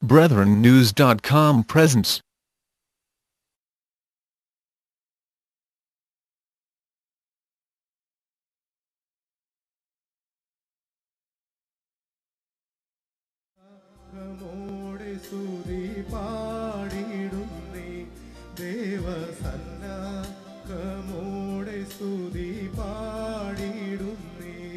BrethrenNews.com presents മോടെ സ്തുതി പാടിയിടുന്നേ ദേവസന്നമോടെ സ്തുതി പാടിയിടുന്നേ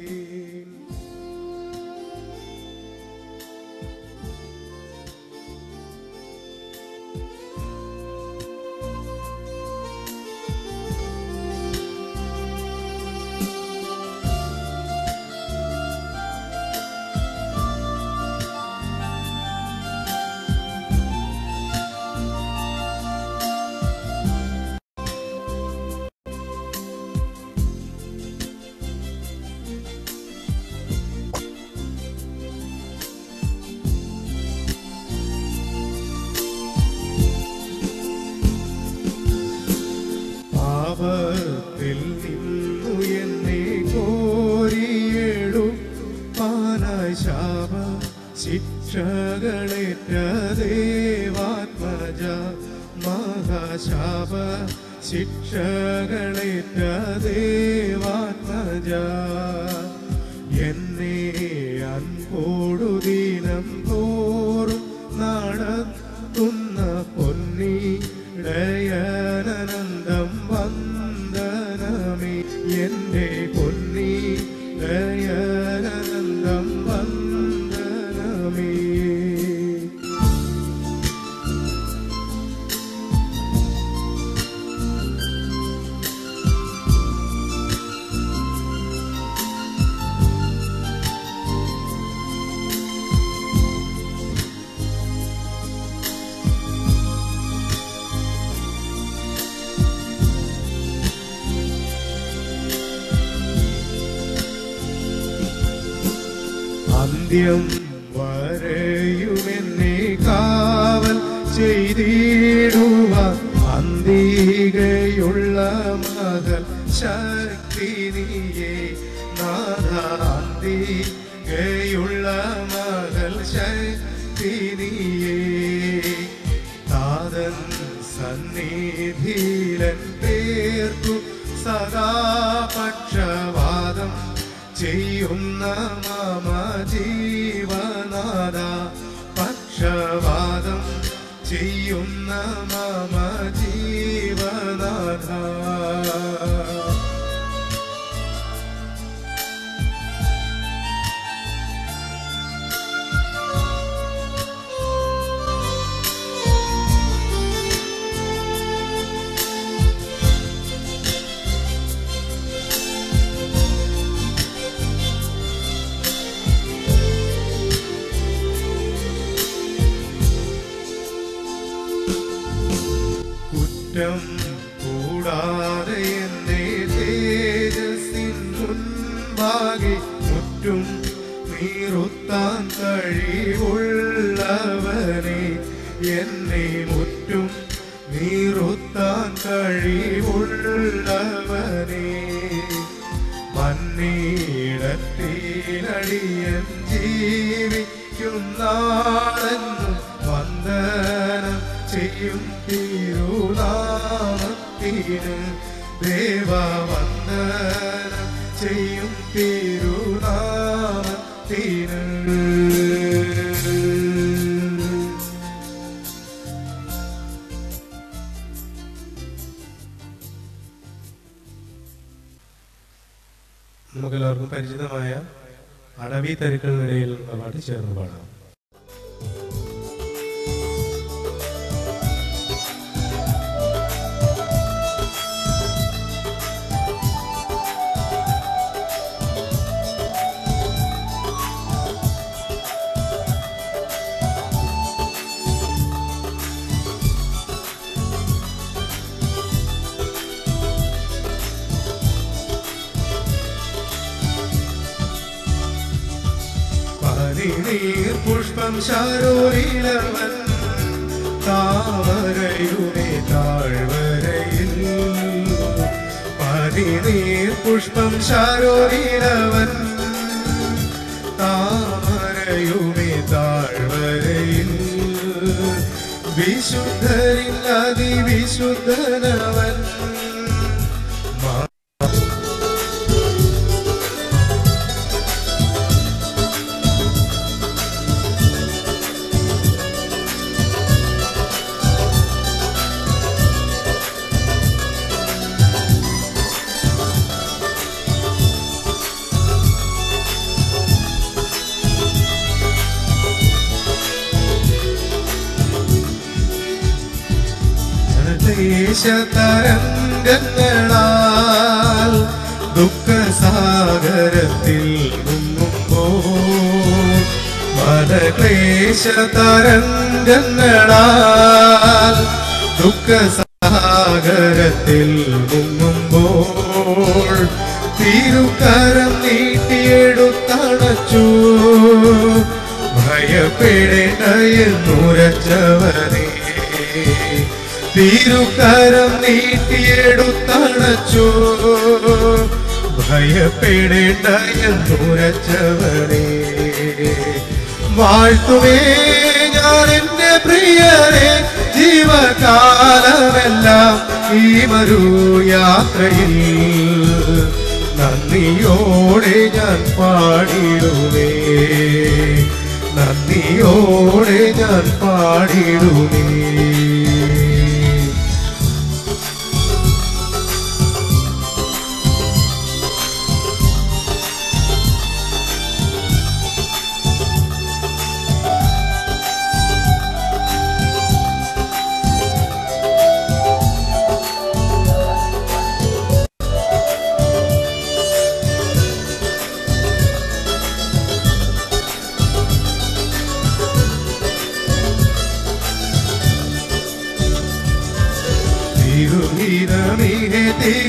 പാപത്തിൽ നിന്നു എന്നെ കോരിയെടും പാനായ ശാപ ശിക്ഷകളേറ്റ ദേവാത്മജ മഹാശാപ ശിക്ഷകളേറ്റ ദേവാത്മജ എന്നെ അൻപോടു ദിനം തോറും നടത്തുന്ന പൊന്നി ദയാനന്ദം വന്ദനമേ എന്റെ പൊന്നി ദയാനന്ദം വന്ദനമേ അന്ത്യം വരെയുമെന്നെ കാവൽ ചെയ്തിടുക അന്തികയുള്ള മകൾ ശക്തി നീയേ നാഥ അന്തികയുള്ള മകൾ ശക്തി നീയേ താതൻ സന്നിധിയിലൻ പേർക്കു സദാ പക്ഷവാദം ചെയ്യുന്ന മമ ജീവനാഥ പക്ഷവാദം ചെയ്യുന്ന മമ ജീവനാഥ കുറ്റം കൂടാതെ എന്നെ തേജസ്സിൻ മുൻപാകെ മുറ്റും നീറുത്താൻ കഴിവുള്ളവനെ എന്നെ മുറ്റും നീറുത്താൻ കഴിവുള്ളവനെ മണ്ണീടത്തിലടിയൻ ജീവിക്കുന്നാളെന്നും വന്ദനം ചെയ്യും തിരുനാമത്തിന് ദേവ വന്ദനം ചെയ്യും തിരുനാമത്തിന് നമുക്കെല്ലാവർക്കും പരിചിതമായ അടവി തരുക്കളിനിടയിൽ എന്ന പാട്ട് ചേർന്ന് പാടാം പനിനീർ പുഷ്പം ശാരോരിലവൻ താമരയുടെ താഴ്വരയിൽ പനിനീർ പുഷ്പം ശാരോരിലവൻ താമരയുടെ താഴ്വരയിൽ വിശുദ്ധരിൽ അതിവിശുദ്ധനവൻ മാ- ദേശതരംഗങ്ങളാൽ ദുഃഖസാഗരത്തിൽ മുങ്ങുമ്പോൾ മതക്ലേശതരംഗങ്ങളാൽ ദുഃഖസാഗരത്തിൽ മുങ്ങുമ്പോൾ തിരുക്കരം നീട്ടിയെടുത്തണച്ചു ഭയപ്പെടേണ്ട എന്നുരച്ചവനേ തിരുക്കരം നീട്ടിയെടുത്തണച്ചു ഭയപ്പെടേണ്ട എന്നുരച്ചവനെ വാഴ്ത്തുവേ ഞാൻ എന്റെ പ്രിയരെ ജീവകാലമെല്ലാം ഈ മരു യാത്രയിൽ നന്ദിയോടെ ഞാൻ പാടിടുവേ നന്ദിയോടെ ഞാൻ പാടിടുവേ തിരുഹിതമിഹെ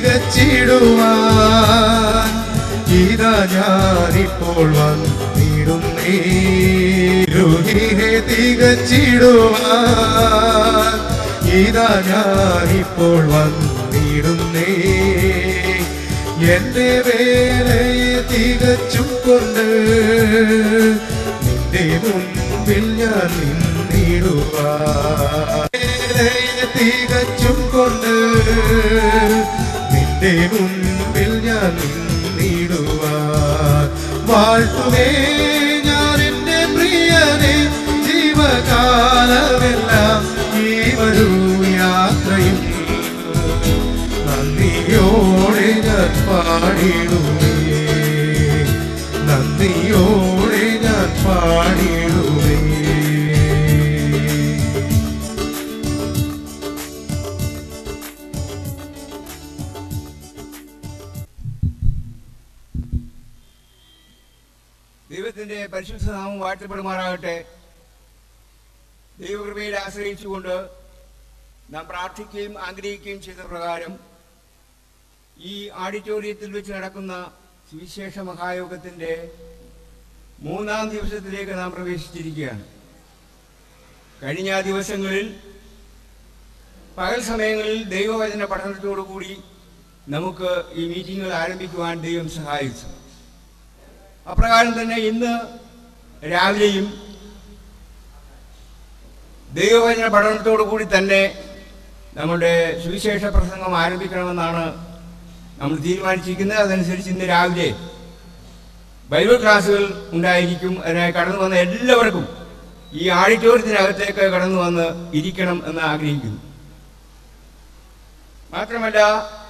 തികച്ചിടുവാൻ ഇതാ ഞാനിപ്പോൾ വന്നിടുന്നേ തിരുഹിഹെ തികച്ചിടുവാൻ ഇതാ ഞാനിപ്പോൾ വന്നിടുന്നേ എന്റെ വേലയെ തികച്ചും കൊണ്ട് നിന്റെ മുൻപിൽ ഞാൻ നിന്നിടുവാൻ വേലയെ തികച്ചും കൊണ്ട് നിന്റെ മുൻപിൽ ഞാൻ നിന്നിടുവാൻ വാഴ്ത്തുവേ ഞാൻ എന്റെ പ്രിയനെ ജീവകാലമെല്ലാം ഈ ഒരു യാത്രയിൽ നന്ദിയോടെ ഞാൻ പാടിടുവേ നന്ദിയോടെ ഞാൻ പാടിടുവേ ദൈവത്തിന്റെ പരിശുദ്ധ നാമം വാഴ്ത്തപ്പെടുമാറാകട്ടെ ദൈവകൃപയിൽ ആശ്രയിച്ചുകൊണ്ട് നാം പ്രാർത്ഥിക്കുകയും ആഗ്രഹിക്കുകയും ചെയ്ത പ്രകാരം ഈ ഓഡിറ്റോറിയത്തിൽ വെച്ച് നടക്കുന്ന സുവിശേഷ മഹായോഗത്തിന്റെ മൂന്നാം ദിവസത്തിലേക്ക് നാം പ്രവേശിച്ചിരിക്കുകയാണ് കഴിഞ്ഞ ദിവസങ്ങളിൽ പകൽ സമയങ്ങളിൽ ദൈവവചന പഠനത്തോടുകൂടി നമുക്ക് ഈ മീറ്റിങ്ങുകൾ ആരംഭിക്കുവാൻ ദൈവം സഹായിച്ചു അപ്രകാരം തന്നെ ഇന്ന് രാവിലെയും ദൈവവചന പഠനത്തോടു കൂടി തന്നെ നമ്മുടെ സുവിശേഷ പ്രസംഗം ആരംഭിക്കണമെന്നാണ് നമ്മൾ തീരുമാനിച്ചിരിക്കുന്നത് അതനുസരിച്ച് ഇന്ന് രാവിലെ ബൈബിൾ ക്ലാസ്സുകൾ ഉണ്ടായിരിക്കും അതിനായി കടന്നു വന്ന എല്ലാവർക്കും ഈ ആഡിറ്റോറിയത്തിനകത്തേക്ക് കടന്നു വന്ന് ഇരിക്കണം എന്ന് ആഗ്രഹിക്കുന്നു മാത്രമല്ല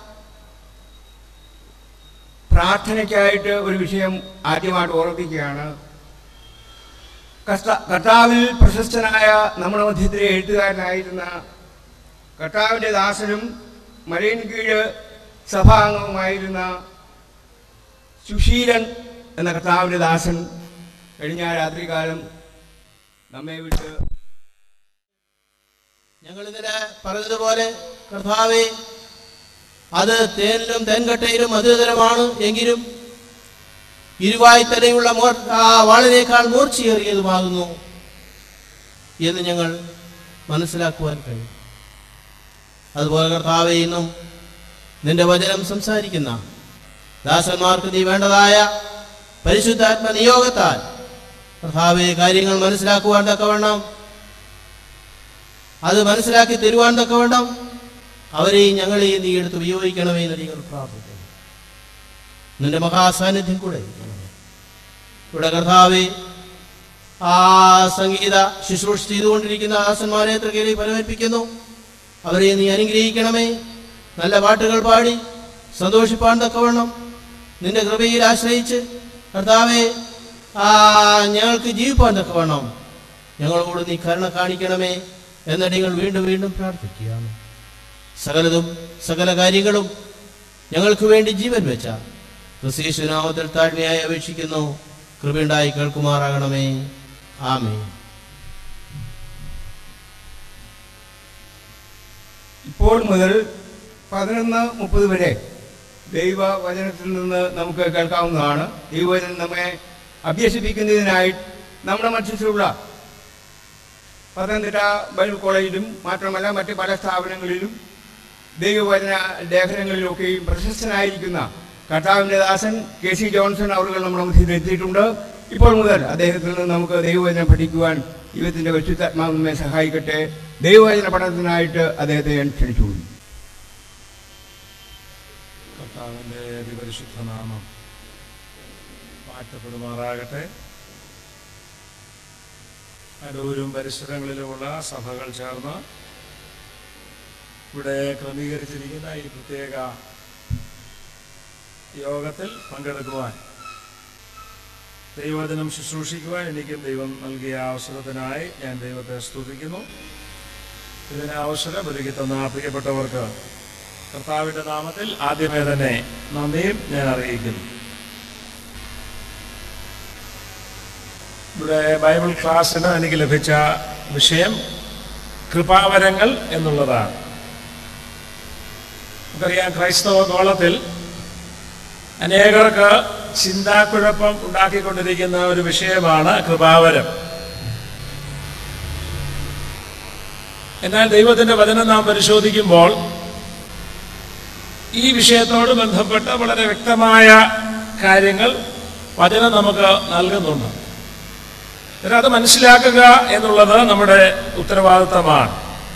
പ്രാർത്ഥനയ്ക്കായിട്ട് ഒരു വിഷയം ആദ്യമായിട്ട് ഓർമ്മിപ്പിക്കുകയാണ് കർത്ത- കർത്താവിൽ പ്രശസ്തനായ നമ്മുടെ മധ്യത്തിലെ എഴുത്തുകാരനായിരുന്ന കർത്താവിൻ്റെ ദാസനും മലയൻ കീഴ് സഭാംഗവുമായിരുന്ന സുശീലൻ എന്ന കർത്താവിൻ്റെ ദാസൻ കഴിഞ്ഞ രാത്രികാലം നമ്മെ വിട്ട് ഞങ്ങൾ ഇന്നലെ പറഞ്ഞതുപോലെ കർത്താവെ അത് തേനിലും തേൻകട്ടയിലും മധുരതരമാണ് എങ്കിലും ഇരുവായി തലയുള്ള മോർ ആ വാളിനേക്കാൾ മൂർച്ചയേറിയതുമാകുന്നു എന്ന് ഞങ്ങൾ മനസ്സിലാക്കുവാൻ കഴിയും അതുപോലെ കർത്താവെ ഇന്നും നിന്റെ വചനം സംസാരിക്കുന്ന ദാസന്മാർക്ക് നീ വേണ്ടതായ പരിശുദ്ധാത്മ നിയോഗത്താൽ കർത്താവെ കാര്യങ്ങൾ മനസ്സിലാക്കുവാൻ തക്കവണ്ണം അത് മനസ്സിലാക്കി തരുവാൻ തക്കവണ്ണം അവരെയും ഞങ്ങളെയും നീ എടുത്ത് ഉപയോഗിക്കണമേ എന്ന് നിങ്ങൾ പ്രാർത്ഥിക്കുന്നു നിന്റെ മഹാസാന്നിധ്യം കൂടെ ഇരിക്കണമേ. ഇവിടെ കർത്താവെ ആ സംഗീത ശുശ്രൂഷ ചെയ്തുകൊണ്ടിരിക്കുന്ന ദാസന്മാരെ തൃകയിലേക്ക് പരമേൽപ്പിക്കുന്നു അവരെ നീ അനുഗ്രഹിക്കണമേ നല്ല പാട്ടുകൾ പാടി സന്തോഷിപ്പാൻ തക്കവണ്ണം നിന്റെ കൃപയിൽ ആശ്രയിച്ച് കർത്താവെ ആ ഞങ്ങൾക്ക് ജീവിപ്പാൻ തക്കവണ്ണം ഞങ്ങളോട് നീ കരുണ കാണിക്കണമേ എന്ന് നിങ്ങൾ വീണ്ടും വീണ്ടും പ്രാർത്ഥിക്കുകയാണ് സകലതും സകല കാര്യങ്ങളും ഞങ്ങൾക്ക് വേണ്ടി ജീവൻ വെച്ച ക്രിസ്തീശുനാമത്തിൽ താഴ്മയായി അപേക്ഷിക്കുന്നു കൃപയുണ്ടായി കേൾക്കുമാറാകണമേ ആമേ ഇപ്പോൾ മുതൽ പതിനൊന്ന് മുപ്പത് വരെ ദൈവവചനത്തിൽ നിന്ന് നമുക്ക് കേൾക്കാവുന്നതാണ് ദൈവവചനം നമ്മെ അഭ്യസിപ്പിക്കുന്നതിനായി നമ്മുടെ മധ്യത്തിലുള്ള പത്തനംതിട്ട ബൈബിൾ കോളേജിലും മാത്രമല്ല മറ്റ് പല സ്ഥാപനങ്ങളിലും ദൈവവചന ലേഖനങ്ങളിലൊക്കെയും പ്രശസ്തനായിരിക്കുന്ന കർത്താവിൻ്റെ ദാസൻ കെ സി ജോൺസൺ അവർ നമ്മുടെ മധ്യത്തിൽ എത്തിയിട്ടുണ്ട് ഇപ്പോൾ മുതൽ അദ്ദേഹത്തിൽ നിന്ന് നമുക്ക് ദൈവവചനം പഠിക്കുവാൻ ദൈവത്തിൻ്റെ പരിശുദ്ധാത്മാവ് നമ്മെ സഹായിക്കട്ടെ ദൈവവചന പഠനത്തിനായിട്ട് അദ്ദേഹത്തെ ഞാൻ ക്ഷണിച്ചുകൊള്ളു കർത്താവിൻ്റെ അതിപരിശുദ്ധ നാമം മാറ്റപ്പെടുമാറാകട്ടെ അടൂരും പരിസരങ്ങളിലുമുള്ള സഭകൾ ചേർന്ന് ഇവിടെ ക്രമീകരിച്ചിരിക്കുന്ന ഈ പ്രത്യേക യോഗത്തിൽ പങ്കെടുക്കുവാൻ ദൈവദിനം ശുശ്രൂഷിക്കുവാൻ എനിക്കും ദൈവം നൽകിയ അവസരത്തിനായി ഞാൻ ദൈവത്തെ സ്തുതിക്കുന്നു ഇതിന് അവസരം ഒരുക്കി തന്ന പ്രിയപ്പെട്ടവർക്ക് കർത്താവിന്റെ നാമത്തിൽ ആദ്യമേ തന്നെ നന്ദിയും ഞാൻ അറിയിക്കുന്നു ഇവിടെ ബൈബിൾ ക്ലാസ്സിന് എനിക്ക് ലഭിച്ച വിഷയം കൃപാവരങ്ങൾ എന്നുള്ളതാണ് നമുക്കറിയാം ക്രൈസ്തവ ഗോളത്തിൽ അനേകർക്ക് ചിന്താക്കുഴപ്പം ഉണ്ടാക്കിക്കൊണ്ടിരിക്കുന്ന ഒരു വിഷയമാണ് കൃപാവരം എന്നാൽ ദൈവത്തിന്റെ വചനം നാം പരിശോധിക്കുമ്പോൾ ഈ വിഷയത്തോട് ബന്ധപ്പെട്ട് വളരെ വ്യക്തമായ കാര്യങ്ങൾ വചനം നമുക്ക് നൽകുന്നുണ്ട് എന്നാൽ അത് മനസ്സിലാക്കുക എന്നുള്ളത് നമ്മുടെ ഉത്തരവാദിത്തമാണ്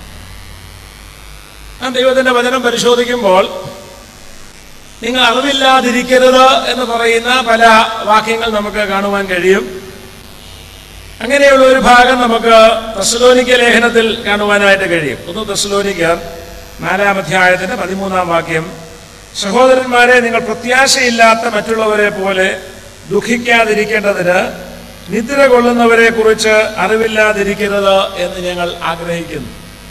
ആ ദൈവത്തിന്റെ വചനം പരിശോധിക്കുമ്പോൾ നിങ്ങൾ അറിവില്ലാതിരിക്കരുത് എന്ന് പറയുന്ന പല വാക്യങ്ങൾ നമുക്ക് കാണുവാൻ കഴിയും അങ്ങനെയുള്ള ഒരു ഭാഗം നമുക്ക് തെസ്സലോനിക്ക ലേഖനത്തിൽ കാണുവാനായിട്ട് കഴിയും ഒന്ന് തെസ്സലോനിക്കർ നാലാം അധ്യായത്തിന്റെ പതിമൂന്നാം വാക്യം സഹോദരന്മാരെ നിങ്ങൾ പ്രത്യാശയില്ലാത്ത മറ്റുള്ളവരെ പോലെ ദുഃഖിക്കാതിരിക്കേണ്ടതിന് നിദ്ര കൊള്ളുന്നവരെ കുറിച്ച് അറിവില്ലാതിരിക്കരുത് എന്ന് ഞങ്ങൾ ആഗ്രഹിക്കുന്നു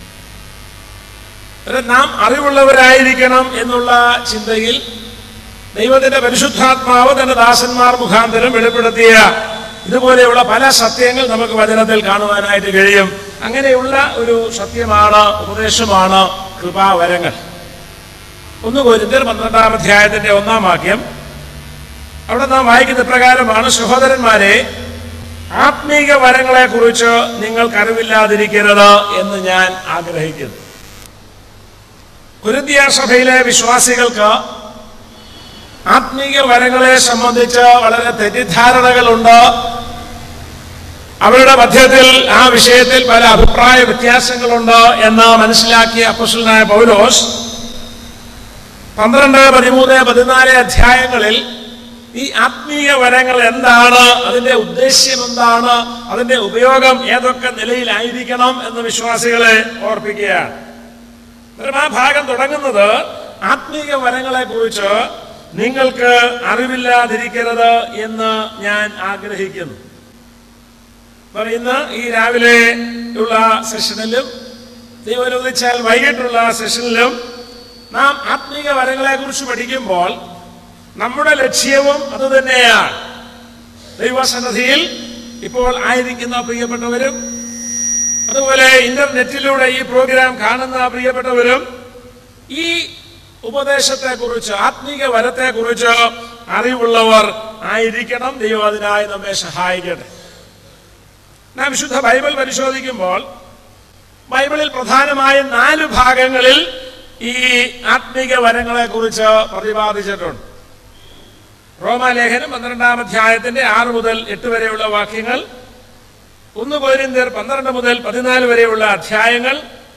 അതായത് നാം അറിവുള്ളവരായിരിക്കണം എന്നുള്ള ചിന്തയിൽ ദൈവത്തിന്റെ പരിശുദ്ധാത്മാവ് തന്റെ ദാസന്മാർ മുഖാന്തരം വെളിപ്പെടുത്തിയ ഇതുപോലെയുള്ള പല സത്യങ്ങൾ നമുക്ക് വചനത്തിൽ കാണുവാനായിട്ട് കഴിയും അങ്ങനെയുള്ള ഒരു സത്യമാണ് ഉപദേശമാണ് കൃപാവരങ്ങൾ ഒന്ന് കോരിന്തർ പന്ത്രണ്ടാം അധ്യായത്തിന്റെ ഒന്നാം വാക്യം അവിടെ നാം വായിക്കുന്ന പ്രകാരമാണ് സഹോദരന്മാരെ ആത്മീക വരങ്ങളെ കുറിച്ച് നിങ്ങൾക്ക് അറിവില്ലാതിരിക്കരുത് എന്ന് ഞാൻ ആഗ്രഹിക്കുന്നു കുരുന്തിയ സഭയിലെ വിശ്വാസികൾക്ക് ആത്മീക വരങ്ങളെ സംബന്ധിച്ച് വളരെ തെറ്റിദ്ധാരണകളുണ്ട് അവരുടെ മധ്യത്തിൽ ആ വിഷയത്തിൽ പല അഭിപ്രായ വ്യത്യാസങ്ങളുണ്ട് എന്ന് മനസ്സിലാക്കിയ അപ്പുസലായ പൗലോസ് പന്ത്രണ്ട് പതിമൂന്ന് പതിനാല് അധ്യായങ്ങളിൽ ഈ ആത്മീയ വരങ്ങൾ എന്താണ് അതിന്റെ ഉദ്ദേശ്യം എന്താണ് അതിന്റെ ഉപയോഗം ഏതൊക്കെ നിലയിലായിരിക്കണം എന്ന് വിശ്വാസികളെ ഓർപ്പിക്കുകയാണ് അന്നേരം ആ ഭാഗം തുടങ്ങുന്നത് ആത്മീയ വരങ്ങളെ കുറിച്ച് നിങ്ങൾക്ക് അറിവില്ലാതിരിക്കരുത് എന്ന് ഞാൻ ആഗ്രഹിക്കുന്നു അപ്പോൾ ഇന്ന് ഈ രാവിലെ ഉള്ള സെഷനിലും ദൈവം അനുവദിച്ചാൽ വൈകിട്ടുള്ള സെഷനിലും നാം ആത്മീയ വരങ്ങളെ കുറിച്ച് പഠിക്കുമ്പോൾ നമ്മുടെ ലക്ഷ്യവും അത് തന്നെയാണ് ദൈവസന്നദ്ധിയിൽ ഇപ്പോൾ ആയിരിക്കുന്ന പ്രിയപ്പെട്ടവരും അതുപോലെ ഇന്റർനെറ്റിലൂടെ ഈ പ്രോഗ്രാം കാണുന്ന പ്രിയപ്പെട്ടവരും ഈ ഉപദേശത്തെ കുറിച്ച് ആത്മീക വരത്തെ കുറിച്ച് അറിവുള്ളവർ ആയിരിക്കണം ദൈവം അതിനായി നമ്മെ സഹായിക്കട്ടെ നാം വിശുദ്ധ ബൈബിൾ പരിശോധിക്കുമ്പോൾ ബൈബിളിൽ പ്രധാനമായും നാല് ഭാഗങ്ങളിൽ ഈ ആത്മീക വരങ്ങളെ കുറിച്ച് പ്രതിപാദിച്ചിട്ടുണ്ട് റോമാലേഖനം പന്ത്രണ്ടാം അധ്യായത്തിന്റെ ആറ് മുതൽ എട്ട് വരെയുള്ള വാക്യങ്ങൾ ഒന്ന് കോരിന്ത്യർ പന്ത്രണ്ട് മുതൽ പതിനാല് വരെയുള്ള അധ്യായങ്ങൾ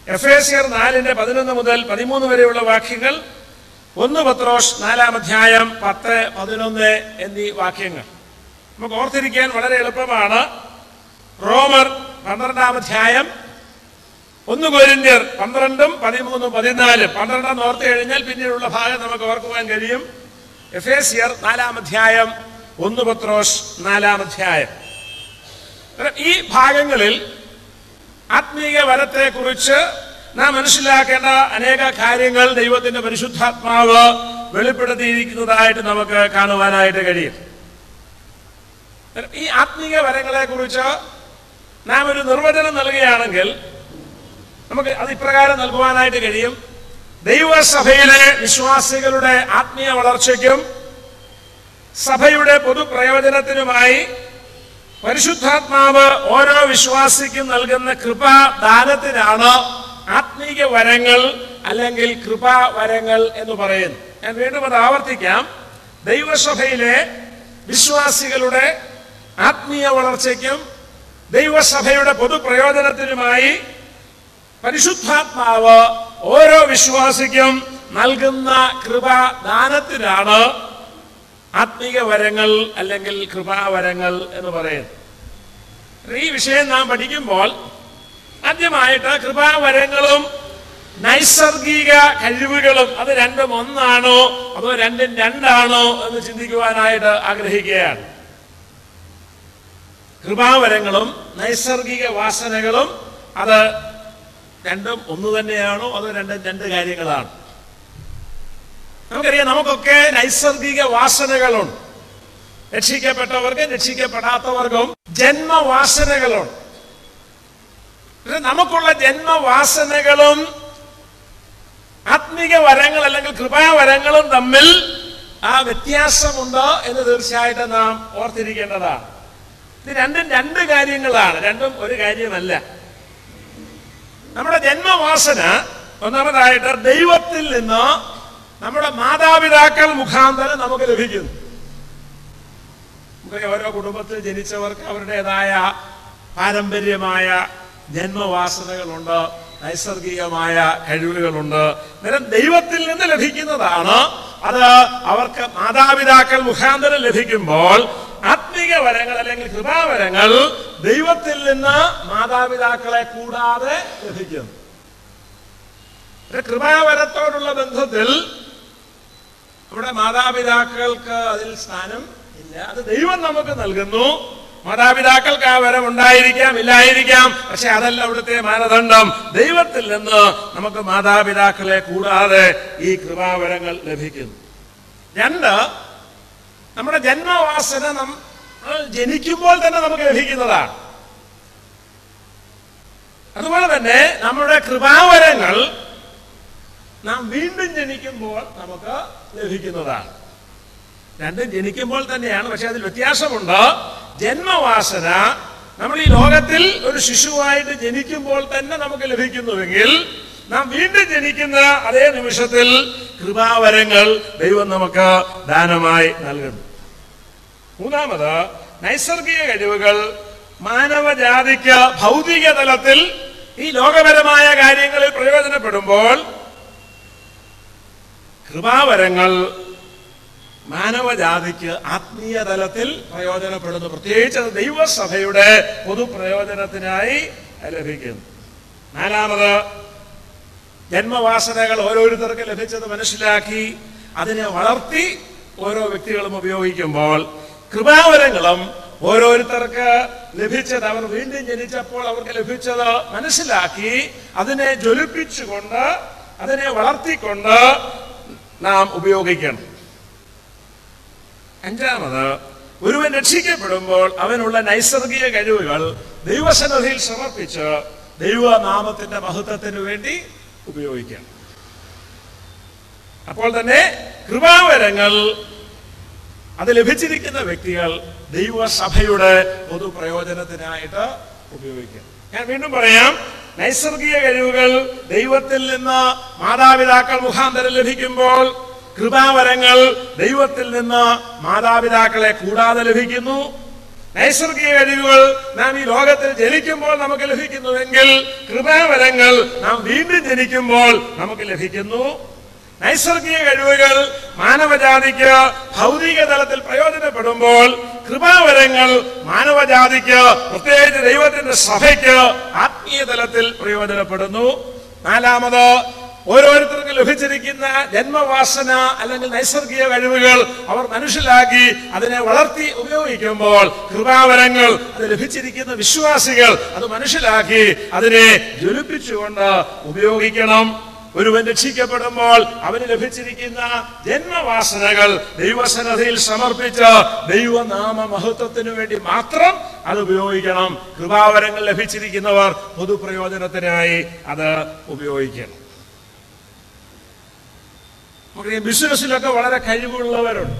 എഫ് എ സിയർ നാലിന്റെ പതിനൊന്ന് മുതൽ പതിമൂന്ന് വരെയുള്ള വാക്യങ്ങൾ ഒന്ന് പത്രോഷ് നാലാം അധ്യായം പത്ത് പതിനൊന്ന് എന്നീ വാക്യങ്ങൾ നമുക്ക് ഓർത്തിരിക്കാൻ വളരെ എളുപ്പമാണ് റോമർ പന്ത്രണ്ടാം അധ്യായം ഒന്ന് കൊരിന്ത്യർ പന്ത്രണ്ടും പതിമൂന്നും പതിനാലും പന്ത്രണ്ടാം ഓർത്ത് കഴിഞ്ഞാൽ പിന്നീടുള്ള ഭാഗം നമുക്ക് ഓർക്കുവാൻ കഴിയും എഫേസിയർ നാലാം അധ്യായം ഒന്ന് പത്രോസ് നാലാം അധ്യായം അന്നേരം ഈ ഭാഗങ്ങളിൽ ആത്മീയ വരത്തെ കുറിച്ച് നാം മനസ്സിലാക്കേണ്ട അനേക കാര്യങ്ങൾ ദൈവത്തിന്റെ പരിശുദ്ധാത്മാവ് വെളിപ്പെടുത്തിയിരിക്കുന്നതായിട്ട് നമുക്ക് കാണുവാനായിട്ട് കഴിയും അന്നേരം ഈ ആത്മീയ വരങ്ങളെ കുറിച്ച് നാം ഒരു നിർവചനം നൽകുകയാണെങ്കിൽ നമുക്ക് അത് ഇപ്രകാരം നൽകുവാനായിട്ട് കഴിയും ദൈവസഭയിലെ വിശ്വാസികളുടെ ആത്മീയ വളർച്ചയ്ക്കും സഭയുടെ പൊതുപ്രയോജനത്തിനുമായി പരിശുദ്ധാത്മാവ് ഓരോ വിശ്വാസിക്കും നൽകുന്ന കൃപാദാനത്തിനാണ് ആത്മീയ വരങ്ങൾ അല്ലെങ്കിൽ കൃപാവരങ്ങൾ എന്ന് പറയുന്നു ഞാൻ വീണ്ടും അത് ആവർത്തിക്കാം ദൈവസഭയിലെ വിശ്വാസികളുടെ ആത്മീയ വളർച്ചയ്ക്കും ദൈവസഭയുടെ പൊതുപ്രയോജനത്തിനുമായി പരിശുദ്ധാത്മാവ് ഓരോ വിശ്വാസിക്കും നൽകുന്ന കൃപാദാനത്തിനാണ് ആത്മീക വരങ്ങൾ അല്ലെങ്കിൽ കൃപാവരങ്ങൾ എന്ന് പറയുന്നത് ഈ വിഷയം നാം പഠിക്കുമ്പോൾ ആദ്യമായിട്ട് കൃപാവരങ്ങളും നൈസർഗിക കഴിവുകളും അത് രണ്ടും ഒന്നാണോ അതോ രണ്ടും രണ്ടാണോ എന്ന് ചിന്തിക്കുവാനായിട്ട് ആഗ്രഹിക്കുകയാണ് കൃപാവരങ്ങളും നൈസർഗിക വാസനകളും അത് രണ്ടും ഒന്ന് തന്നെയാണോ അതോ രണ്ടും രണ്ട് കാര്യങ്ങളാണ് നമുക്കറിയാം നമുക്കൊക്കെ നൈസർഗിക വാസനകളുണ്ട് രക്ഷിക്കപ്പെട്ടവർക്കും രക്ഷിക്കപ്പെടാത്തവർക്കും ജന്മവാസനകളുണ്ട് പക്ഷെ നമുക്കുള്ള ജന്മവാസനകളും ആത്മിക വരങ്ങൾ അല്ലെങ്കിൽ കൃപാവരങ്ങളും തമ്മിൽ ആ വ്യത്യാസമുണ്ട് എന്ന് തീർച്ചയായിട്ടും നാം ഓർത്തിരിക്കേണ്ടതാണ് ഇത് രണ്ടും രണ്ട് കാര്യങ്ങളാണ് രണ്ടും ഒരു കാര്യമല്ല നമ്മുടെ ജന്മവാസന ഒന്നാമതായിട്ട് ദൈവത്തിൽ നിന്ന് നമ്മുടെ മാതാപിതാക്കൾ മുഖാന്തരം നമുക്ക് ലഭിക്കുന്നു നമുക്ക് ഓരോ കുടുംബത്തിൽ ജനിച്ചവർക്ക് അവരുടേതായ പാരമ്പര്യമായ ജന്മവാസനകളുണ്ട് നൈസർഗികമായ കഴിവുകളുണ്ട് അന്നേരം ദൈവത്തിൽ നിന്ന് ലഭിക്കുന്നതാണ് അത് അവർക്ക് മാതാപിതാക്കൾ മുഖാന്തരം ലഭിക്കുമ്പോൾ ആത്മീക വരങ്ങൾ അല്ലെങ്കിൽ കൃപാവരങ്ങൾ ദൈവത്തിൽ നിന്ന് മാതാപിതാക്കളെ കൂടാതെ ലഭിക്കുന്നു ഒരു കൃപാവരത്തോടുള്ള ബന്ധത്തിൽ നമ്മുടെ മാതാപിതാക്കൾക്ക് അതിൽ സ്ഥാനം ഇല്ല അത് ദൈവം നമുക്ക് നൽകുന്നു മാതാപിതാക്കൾക്ക് ആ വരം ഉണ്ടായിരിക്കാം ഇല്ലായിരിക്കാം പക്ഷെ അതല്ല അവിടുത്തെ മാനദണ്ഡം ദൈവത്തിൽ നിന്ന് നമുക്ക് മാതാപിതാക്കളെ കൂടാതെ ഈ കൃപാവരങ്ങൾ ലഭിക്കുന്നു രണ്ട് നമ്മുടെ ജന്മവാസന നമ്മൾ ജനിക്കുമ്പോൾ തന്നെ നമുക്ക് ലഭിക്കുന്നതാണ് അതുപോലെ തന്നെ നമ്മുടെ കൃപാവരങ്ങൾ നാം വീണ്ടും ജനിക്കുമ്പോൾ നമുക്ക് ലഭിക്കുന്നതാണ് രണ്ടും ജനിക്കുമ്പോൾ തന്നെയാണ് പക്ഷെ അതിൽ വ്യത്യാസമുണ്ട് ജന്മവാസന നമ്മൾ ഈ ലോകത്തിൽ ഒരു ശിശുവായിട്ട് ജനിക്കുമ്പോൾ തന്നെ നമുക്ക് ലഭിക്കുന്നുവെങ്കിൽ നാം വീണ്ടും ജനിക്കുന്ന അതേ നിമിഷത്തിൽ കൃപാവരങ്ങൾ ദൈവം നമുക്ക് ദാനമായി നൽകുന്നു മൂന്നാമത് നൈസർഗിക കഴിവുകൾ മാനവജാതിക്ക് ഭൗതിക തലത്തിൽ ഈ ലോകപരമായ കാര്യങ്ങളിൽ പ്രയോജനപ്പെടുമ്പോൾ കൃപാവരങ്ങൾ മാനവജാതിക്ക് ആത്മീയ തലത്തിൽ പ്രയോജനപ്പെടുന്നു പ്രത്യേകിച്ച് അത് ദൈവസഭയുടെ പൊതുപ്രയോജനത്തിനായി ലഭിക്കുന്നു നാലാമത് ജന്മവാസനകൾ ഓരോരുത്തർക്ക് ലഭിച്ചത് മനസ്സിലാക്കി അതിനെ വളർത്തി ഓരോ വ്യക്തികളും ഉപയോഗിക്കുമ്പോൾ കൃപാവരങ്ങളും ഓരോരുത്തർക്ക് ലഭിച്ചത് അവർ വീണ്ടും ജനിച്ചപ്പോൾ അവർക്ക് ലഭിച്ചത് മനസ്സിലാക്കി അതിനെ ജ്വലിപ്പിച്ചുകൊണ്ട് അതിനെ വളർത്തിക്കൊണ്ട് നാം ഉപയോഗിക്കണം അഞ്ചാമത് ഒരുവൻ രക്ഷിക്കപ്പെടുമ്പോൾ അവനുള്ള നൈസർഗിക കഴിവുകൾ ദൈവസന്നിധിയിൽ സമർപ്പിച്ച് ദൈവനാമത്തിന്റെ മഹത്വത്തിന് വേണ്ടി ഉപയോഗിക്കണം അപ്പോൾ തന്നെ കൃപാവരങ്ങൾ അത് ലഭിച്ചിരിക്കുന്ന വ്യക്തികൾ ദൈവസഭയുടെ പൊതുപ്രയോജനത്തിനായിട്ട് ഉപയോഗിക്കണം ഞാൻ വീണ്ടും പറയാം നൈസർഗിക കഴിവുകൾ ദൈവത്തിൽ നിന്ന് മാതാപിതാക്കൾ മുഖാന്തരം ലഭിക്കുമ്പോൾ കൃപാവരങ്ങൾ ദൈവത്തിൽ നിന്ന് മാതാപിതാക്കളെ കൂടാതെ ലഭിക്കുന്നു നൈസർഗിക കഴിവുകൾ നാം ഈ ലോകത്തിൽ ജനിക്കുമ്പോൾ നമുക്ക് ലഭിക്കുന്നുവെങ്കിൽ കൃപാവരങ്ങൾ നാം വീണ്ടും ജനിക്കുമ്പോൾ നമുക്ക് ലഭിക്കുന്നു നൈസർഗിക കഴിവുകൾ മാനവജാതിക്ക് ഭൗതിക തലത്തിൽ പ്രയോജനപ്പെടുമ്പോൾ കൃപാവരങ്ങൾ മാനവജാതിക്ക് പ്രത്യേകിച്ച് ദൈവത്തിന്റെ സഭയ്ക്ക് ആത്മീയ തലത്തിൽ പ്രയോജനപ്പെടുന്നു നാലാമത് ഓരോരുത്തർക്കും ലഭിച്ചിരിക്കുന്ന ജന്മവാസന അല്ലെങ്കിൽ നൈസർഗിക കഴിവുകൾ അവർ മനസ്സിലാക്കി അതിനെ വളർത്തി ഉപയോഗിക്കുമ്പോൾ കൃപാവരങ്ങൾ അത് ലഭിച്ചിരിക്കുന്ന വിശ്വാസികൾ അത് മനസ്സിലാക്കി അതിനെ ജ്വലിപ്പിച്ചുകൊണ്ട് ഉപയോഗിക്കണം ഒരുവൻ രക്ഷിക്കപ്പെടുമ്പോൾ അവന് ലഭിച്ചിരിക്കുന്ന ജന്മവാസനകൾ ദൈവസന്നതയിൽ സമർപ്പിച്ച് ദൈവനാമ മഹത്വത്തിനു വേണ്ടി മാത്രം അത് ഉപയോഗിക്കണം കൃപാവരങ്ങൾ ലഭിച്ചിരിക്കുന്നവർ പൊതുപ്രയോജനത്തിനായി അത് ഉപയോഗിക്കണം നമുക്കറിയാം ബിസിനസ്സിലൊക്കെ വളരെ കഴിവുള്ളവരുണ്ട്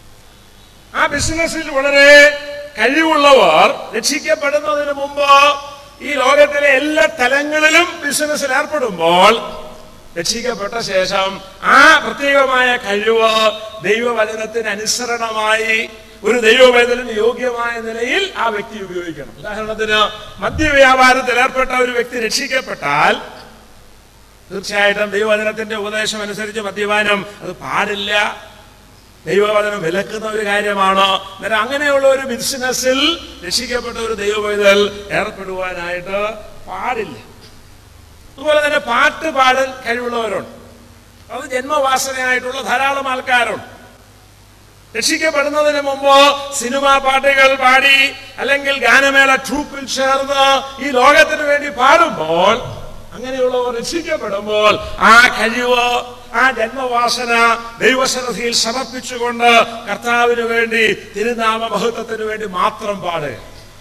ആ ബിസിനസ്സിൽ വളരെ കഴിവുള്ളവർ രക്ഷിക്കപ്പെടുന്നതിന് മുമ്പ് ഈ ലോകത്തിലെ എല്ലാ തലങ്ങളിലും ബിസിനസ്സിൽ ഏർപ്പെടുമ്പോൾ രക്ഷിക്കപ്പെട്ട ശേഷം ആ പ്രത്യേകമായ കഴിവ് ദൈവവചനത്തിന് അനുസരണമായി ഒരു ദൈവവേദനന് യോഗ്യമായ നിലയിൽ ആ വ്യക്തി ഉപയോഗിക്കണം ഉദാഹരണത്തിന് മദ്യവ്യാപാരത്തിൽ ഏർപ്പെട്ട ഒരു വ്യക്തി രക്ഷിക്കപ്പെട്ടാൽ തീർച്ചയായിട്ടും ദൈവവചനത്തിന്റെ ഉപദേശം അനുസരിച്ച് മദ്യപാനം അത് പാടില്ല ദൈവവചനം വിലക്കുന്ന ഒരു കാര്യമാണ് അന്നേരം അങ്ങനെയുള്ള ഒരു ബിസിനസ്സിൽ രക്ഷിക്കപ്പെട്ട ഒരു ദൈവവൈതൽ ഏർപ്പെടുവാനായിട്ട് പാടില്ല അതുപോലെ തന്നെ പാട്ട് പാടാൻ കഴിവുള്ളവരുണ്ട് അത് ജന്മവാസനയായിട്ടുള്ള ധാരാളം ആൾക്കാരുണ്ട് രക്ഷിക്കപ്പെടുന്നതിന് മുമ്പ് സിനിമാ പാട്ടുകൾ പാടി അല്ലെങ്കിൽ ഗാനമേള ട്രൂപ്പിൽ ചേർന്ന് ഈ ലോകത്തിന് വേണ്ടി പാടുമ്പോൾ അങ്ങനെയുള്ളവർ രക്ഷിക്കപ്പെടുമ്പോൾ ആ കഴിവ് ആ ജന്മവാസന ദൈവസന്നിധിയിൽ സമർപ്പിച്ചുകൊണ്ട് കർത്താവിന് വേണ്ടി തിരുനാമ മഹത്വത്തിന് വേണ്ടി മാത്രം പാടുക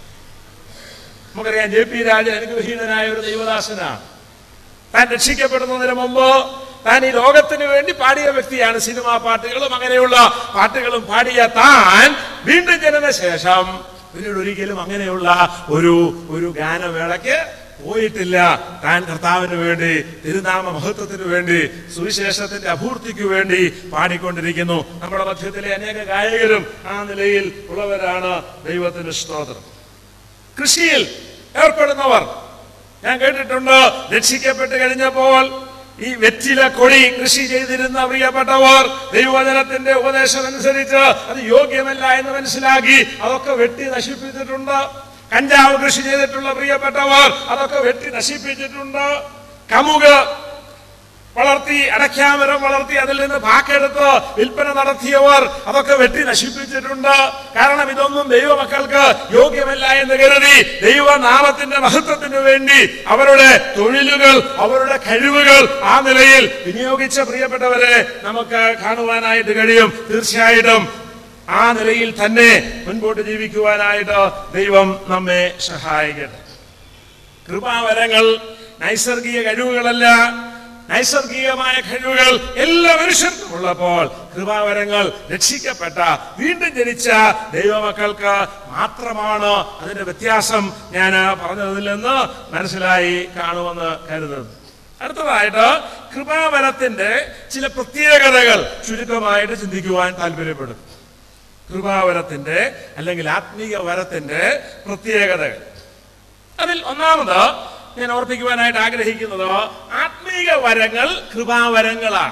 നമുക്കറിയാം ജെ പി രാജൻ അനുഗ്രഹീതനായ ഒരു ദൈവദാസനാണ് താൻ രക്ഷിക്കപ്പെടുന്നതിന് മുമ്പ് താൻ ഈ ലോകത്തിന് വേണ്ടി പാടിയ വ്യക്തിയാണ് സിനിമാ പാട്ടുകളും അങ്ങനെയുള്ള പാട്ടുകളും പാടിയ താൻ വീണ്ടും ജനന ശേഷം പിന്നീട് ഒരിക്കലും അങ്ങനെയുള്ള ഒരു ഒരു ഗാനമേളയ്ക്ക് പോയിട്ടില്ല താൻ കർത്താവിന് വേണ്ടി തിരുനാമ മഹത്വത്തിന് വേണ്ടി സുവിശേഷത്തിന്റെ അഭൂർത്തിക്ക് വേണ്ടി പാടിക്കൊണ്ടിരിക്കുന്നു നമ്മുടെ മധ്യത്തിലെ അനേക ഗായകരും ആ നിലയിൽ ഉള്ളവരാണ് ദൈവത്തിന് സ്തോത്രം കൃഷിയിൽ ഏർപ്പെടുന്നവർ ഞാൻ കേട്ടിട്ടുണ്ട് രക്ഷിക്കപ്പെട്ട് കഴിഞ്ഞപ്പോൾ ഈ വെറ്റില കൊടി കൃഷി ചെയ്തിരുന്ന പ്രിയപ്പെട്ടവർ ദൈവവചനത്തിന്റെ ഉപദേശം അനുസരിച്ച് അത് യോഗ്യമല്ല എന്ന് മനസ്സിലാക്കി അതൊക്കെ വെട്ടി നശിപ്പിച്ചിട്ടുണ്ട് കഞ്ചാവ് കൃഷി ചെയ്തിട്ടുള്ള പ്രിയപ്പെട്ടവർ അതൊക്കെ വെട്ടി നശിപ്പിച്ചിട്ടുണ്ട് കമുക് വളർത്തി അടയ്ക്കാമരം വളർത്തി അതിൽ നിന്ന് പാക്കെടുത്ത് വിൽപ്പന നടത്തിയവർ അതൊക്കെ വെട്ടി നശിപ്പിച്ചിട്ടുണ്ട് കാരണം ഇതൊന്നും ദൈവമക്കൾക്ക് യോഗ്യമല്ല എന്ന് കരുതി ദൈവനാമത്തിന്റെ മഹത്വത്തിന് വേണ്ടി അവരുടെ തൊഴിലുകൾ അവരുടെ കഴിവുകൾ ആ നിലയിൽ വിനിയോഗിച്ച പ്രിയപ്പെട്ടവരെ നമുക്ക് കാണുവാനായിട്ട് കഴിയും തീർച്ചയായിട്ടും ആ നിലയിൽ തന്നെ മുൻപോട്ട് ജീവിക്കുവാനായിട്ട് ദൈവം നമ്മെ സഹായിക്കട്ടെ കൃപാവരങ്ങൾ നൈസർഗിക കഴിവുകളല്ല നൈസർഗികമായ കഴിവുകൾ എല്ലാ മനുഷ്യർക്കും ഉള്ളപ്പോൾ കൃപാവരങ്ങൾ രക്ഷിക്കപ്പെട്ട വീണ്ടും ജനിച്ച ദൈവമക്കൾക്ക് മാത്രമാണ് അതിന്റെ വ്യത്യാസം ഞാൻ പറഞ്ഞതിൽ നിന്ന് മനസ്സിലായി കാണുമെന്ന് കരുതുന്നു അടുത്തതായിട്ട് കൃപാവരത്തിന്റെ ചില പ്രത്യേകതകൾ ചുരുക്കമായിട്ട് ചിന്തിക്കുവാൻ താല്പര്യപ്പെടും കൃപാവരത്തിന്റെ അല്ലെങ്കിൽ ആത്മീയ വരത്തിന്റെ പ്രത്യേകതകൾ അതിൽ ഒന്നാമത് ഞാൻ ഓർപ്പിക്കുവാനായിട്ട് ആഗ്രഹിക്കുന്നത് ആത്മീക വരങ്ങൾ കൃപാവരങ്ങളാണ്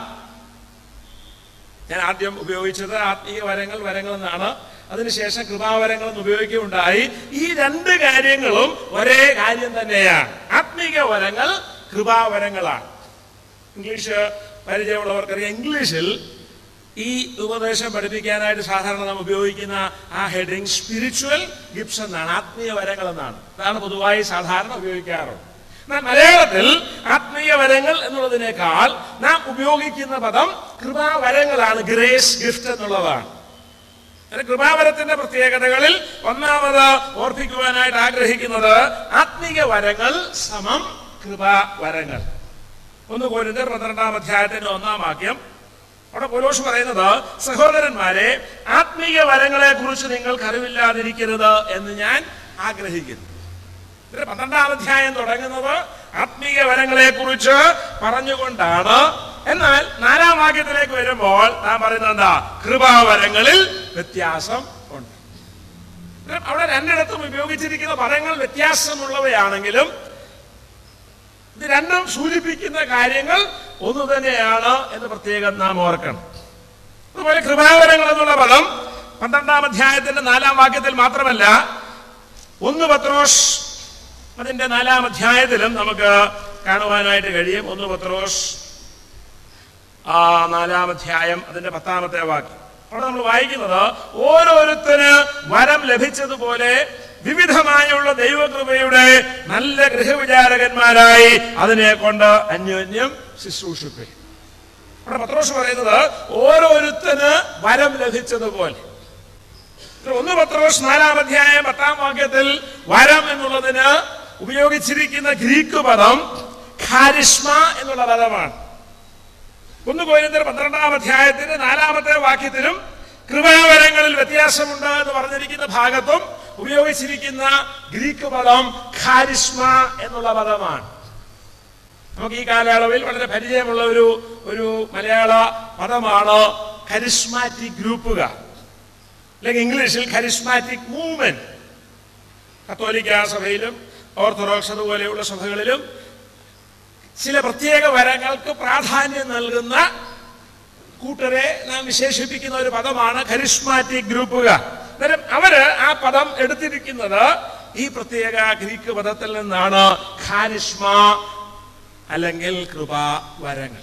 ഞാൻ ആദ്യം ഉപയോഗിച്ചത് ആത്മീയ വരങ്ങൾ വരങ്ങൾ എന്നാണ് അതിനുശേഷം കൃപാവരങ്ങൾ എന്ന് ഉപയോഗിക്കുകയുണ്ടായി ഈ രണ്ട് കാര്യങ്ങളും ഒരേ കാര്യം തന്നെയാണ് ആത്മീക വരങ്ങൾ കൃപാവരങ്ങളാണ് ഇംഗ്ലീഷ് പരിചയമുള്ളവർക്കറിയാം ഇംഗ്ലീഷിൽ ഈ ഉപദേശം പഠിപ്പിക്കാനായിട്ട് സാധാരണ നാം ഉപയോഗിക്കുന്ന ആ ഹെഡിങ് സ്പിരിച്വൽ ഗിഫ്റ്റ്സ് എന്നാണ് ആത്മീയ വരങ്ങൾ എന്നാണ് അതാണ് പൊതുവായി സാധാരണ ഉപയോഗിക്കാറുള്ളത് എന്നാൽ മലയാളത്തിൽ ആത്മീയ വരങ്ങൾ എന്നുള്ളതിനേക്കാൾ നാം ഉപയോഗിക്കുന്ന പദം കൃപാവരങ്ങളാണ് ഗ്രേസ് ഗിഫ്റ്റ് എന്നുള്ളതാണ് അങ്ങനെ കൃപാവരത്തിന്റെ പ്രത്യേകതകളിൽ ഒന്നാമത് ഓർപ്പിക്കുവാനായിട്ട് ആഗ്രഹിക്കുന്നത് ആത്മീയ വരങ്ങൾ സമം കൃപാവരങ്ങൾ ഒന്ന് കോരിന്തർ പന്ത്രണ്ടാം അധ്യായത്തിന്റെ ഒന്നാം വാക്യം അവിടെ പോലോഷ് പറയുന്നത് സഹോദരന്മാരെ ആത്മീയ വരങ്ങളെ കുറിച്ച് നിങ്ങൾക്ക് അറിവില്ലാതിരിക്കരുത് എന്ന് ഞാൻ ആഗ്രഹിക്കുന്നു ഇതിന്റെ പന്ത്രണ്ടാം അധ്യായം തുടങ്ങുന്നത് ആത്മീയ വരങ്ങളെ കുറിച്ച് പറഞ്ഞുകൊണ്ടാണ് എന്നാൽ നാലാം വാക്യത്തിലേക്ക് വരുമ്പോൾ നാം പറയുന്നത് എന്താ കൃപാവരങ്ങളിൽ വ്യത്യാസം ഉണ്ട് അവിടെ രണ്ടിടത്തും ഉപയോഗിച്ചിരിക്കുന്ന പദങ്ങൾ വ്യത്യാസമുള്ളവയാണെങ്കിലും ഇത് രണ്ടും സൂചിപ്പിക്കുന്ന കാര്യങ്ങൾ ഒന്ന് തന്നെയാണ് എന്ന് പ്രത്യേകം നാം ഓർക്കണം അതുപോലെ കൃപാവരങ്ങൾ എന്നുള്ള പദം പന്ത്രണ്ടാം അധ്യായത്തിന്റെ നാലാം വാക്യത്തിൽ മാത്രമല്ല ഒന്ന് പത്രോസ് അതിന്റെ നാലാം അധ്യായത്തിലും നമുക്ക് കാണുവാനായിട്ട് കഴിയും ഒന്ന് പത്രോസ് ആ നാലാം അധ്യായം അതിന്റെ പത്താമത്തെ വാക്യം അവിടെ നമ്മൾ വായിക്കുന്നത് ഓരോരുത്തന് വരം ലഭിച്ചതുപോലെ വിവിധമായുള്ള ദൈവകൃപയുടെ നല്ല ഗൃഹവിചാരകന്മാരായി അതിനെ കൊണ്ട് അന്യോന്യം ശുശ്രൂഷിപ്പേ അവിടെ പത്രോസ് പറയുന്നത് ഓരോരുത്തന് വരം ലഭിച്ചതുപോലെ ഇത് ഒന്ന് പത്രോസ് നാലാം അധ്യായം പത്താം വാക്യത്തിൽ വരം എന്നുള്ളതിന് ഉപയോഗിച്ചിരിക്കുന്ന ഗ്രീക്ക് പദം ഖാരിഷ്മ എന്നുള്ള പദമാണ് ഒന്ന് കോരിന്തർ പന്ത്രണ്ടാം അധ്യായത്തിന്റെ നാലാമത്തെ വാക്യത്തിലും കൃപാവരങ്ങളിൽ വ്യത്യാസമുണ്ട് എന്ന് പറഞ്ഞിരിക്കുന്ന ഭാഗത്തും ഉപയോഗിച്ചിരിക്കുന്ന ഗ്രീക്ക് പദം ഖാരിഷ്മ എന്നുള്ള പദമാണ് നമുക്ക് ഈ കാലയളവിൽ വളരെ പരിചയമുള്ള ഒരു ഒരു മലയാള പദമാണ് കരിസ്മാറ്റിക് ഗ്രൂപ്പുകൾ അല്ലെങ്കിൽ ഇംഗ്ലീഷിൽ കരിസ്മാറ്റിക് മൂവ്മെന്റ് കത്തോലിക്ക സഭയിലും ഓർത്തഡോക്സ് അതുപോലെയുള്ള സഭകളിലും ചില പ്രത്യേക വരങ്ങൾക്ക് പ്രാധാന്യം നൽകുന്ന കൂട്ടരെ നാം വിശേഷിപ്പിക്കുന്ന ഒരു പദമാണ് കരിസ്മാറ്റിക് ഗ്രൂപ്പുകൾ അന്നേരം അവര് ആ പദം എടുത്തിരിക്കുന്നത് ഈ പ്രത്യേക ഗ്രീക്ക് പദത്തിൽ നിന്നാണ് ഖാരിഷ്മ അല്ലെങ്കിൽ കൃപാ വരങ്ങൾ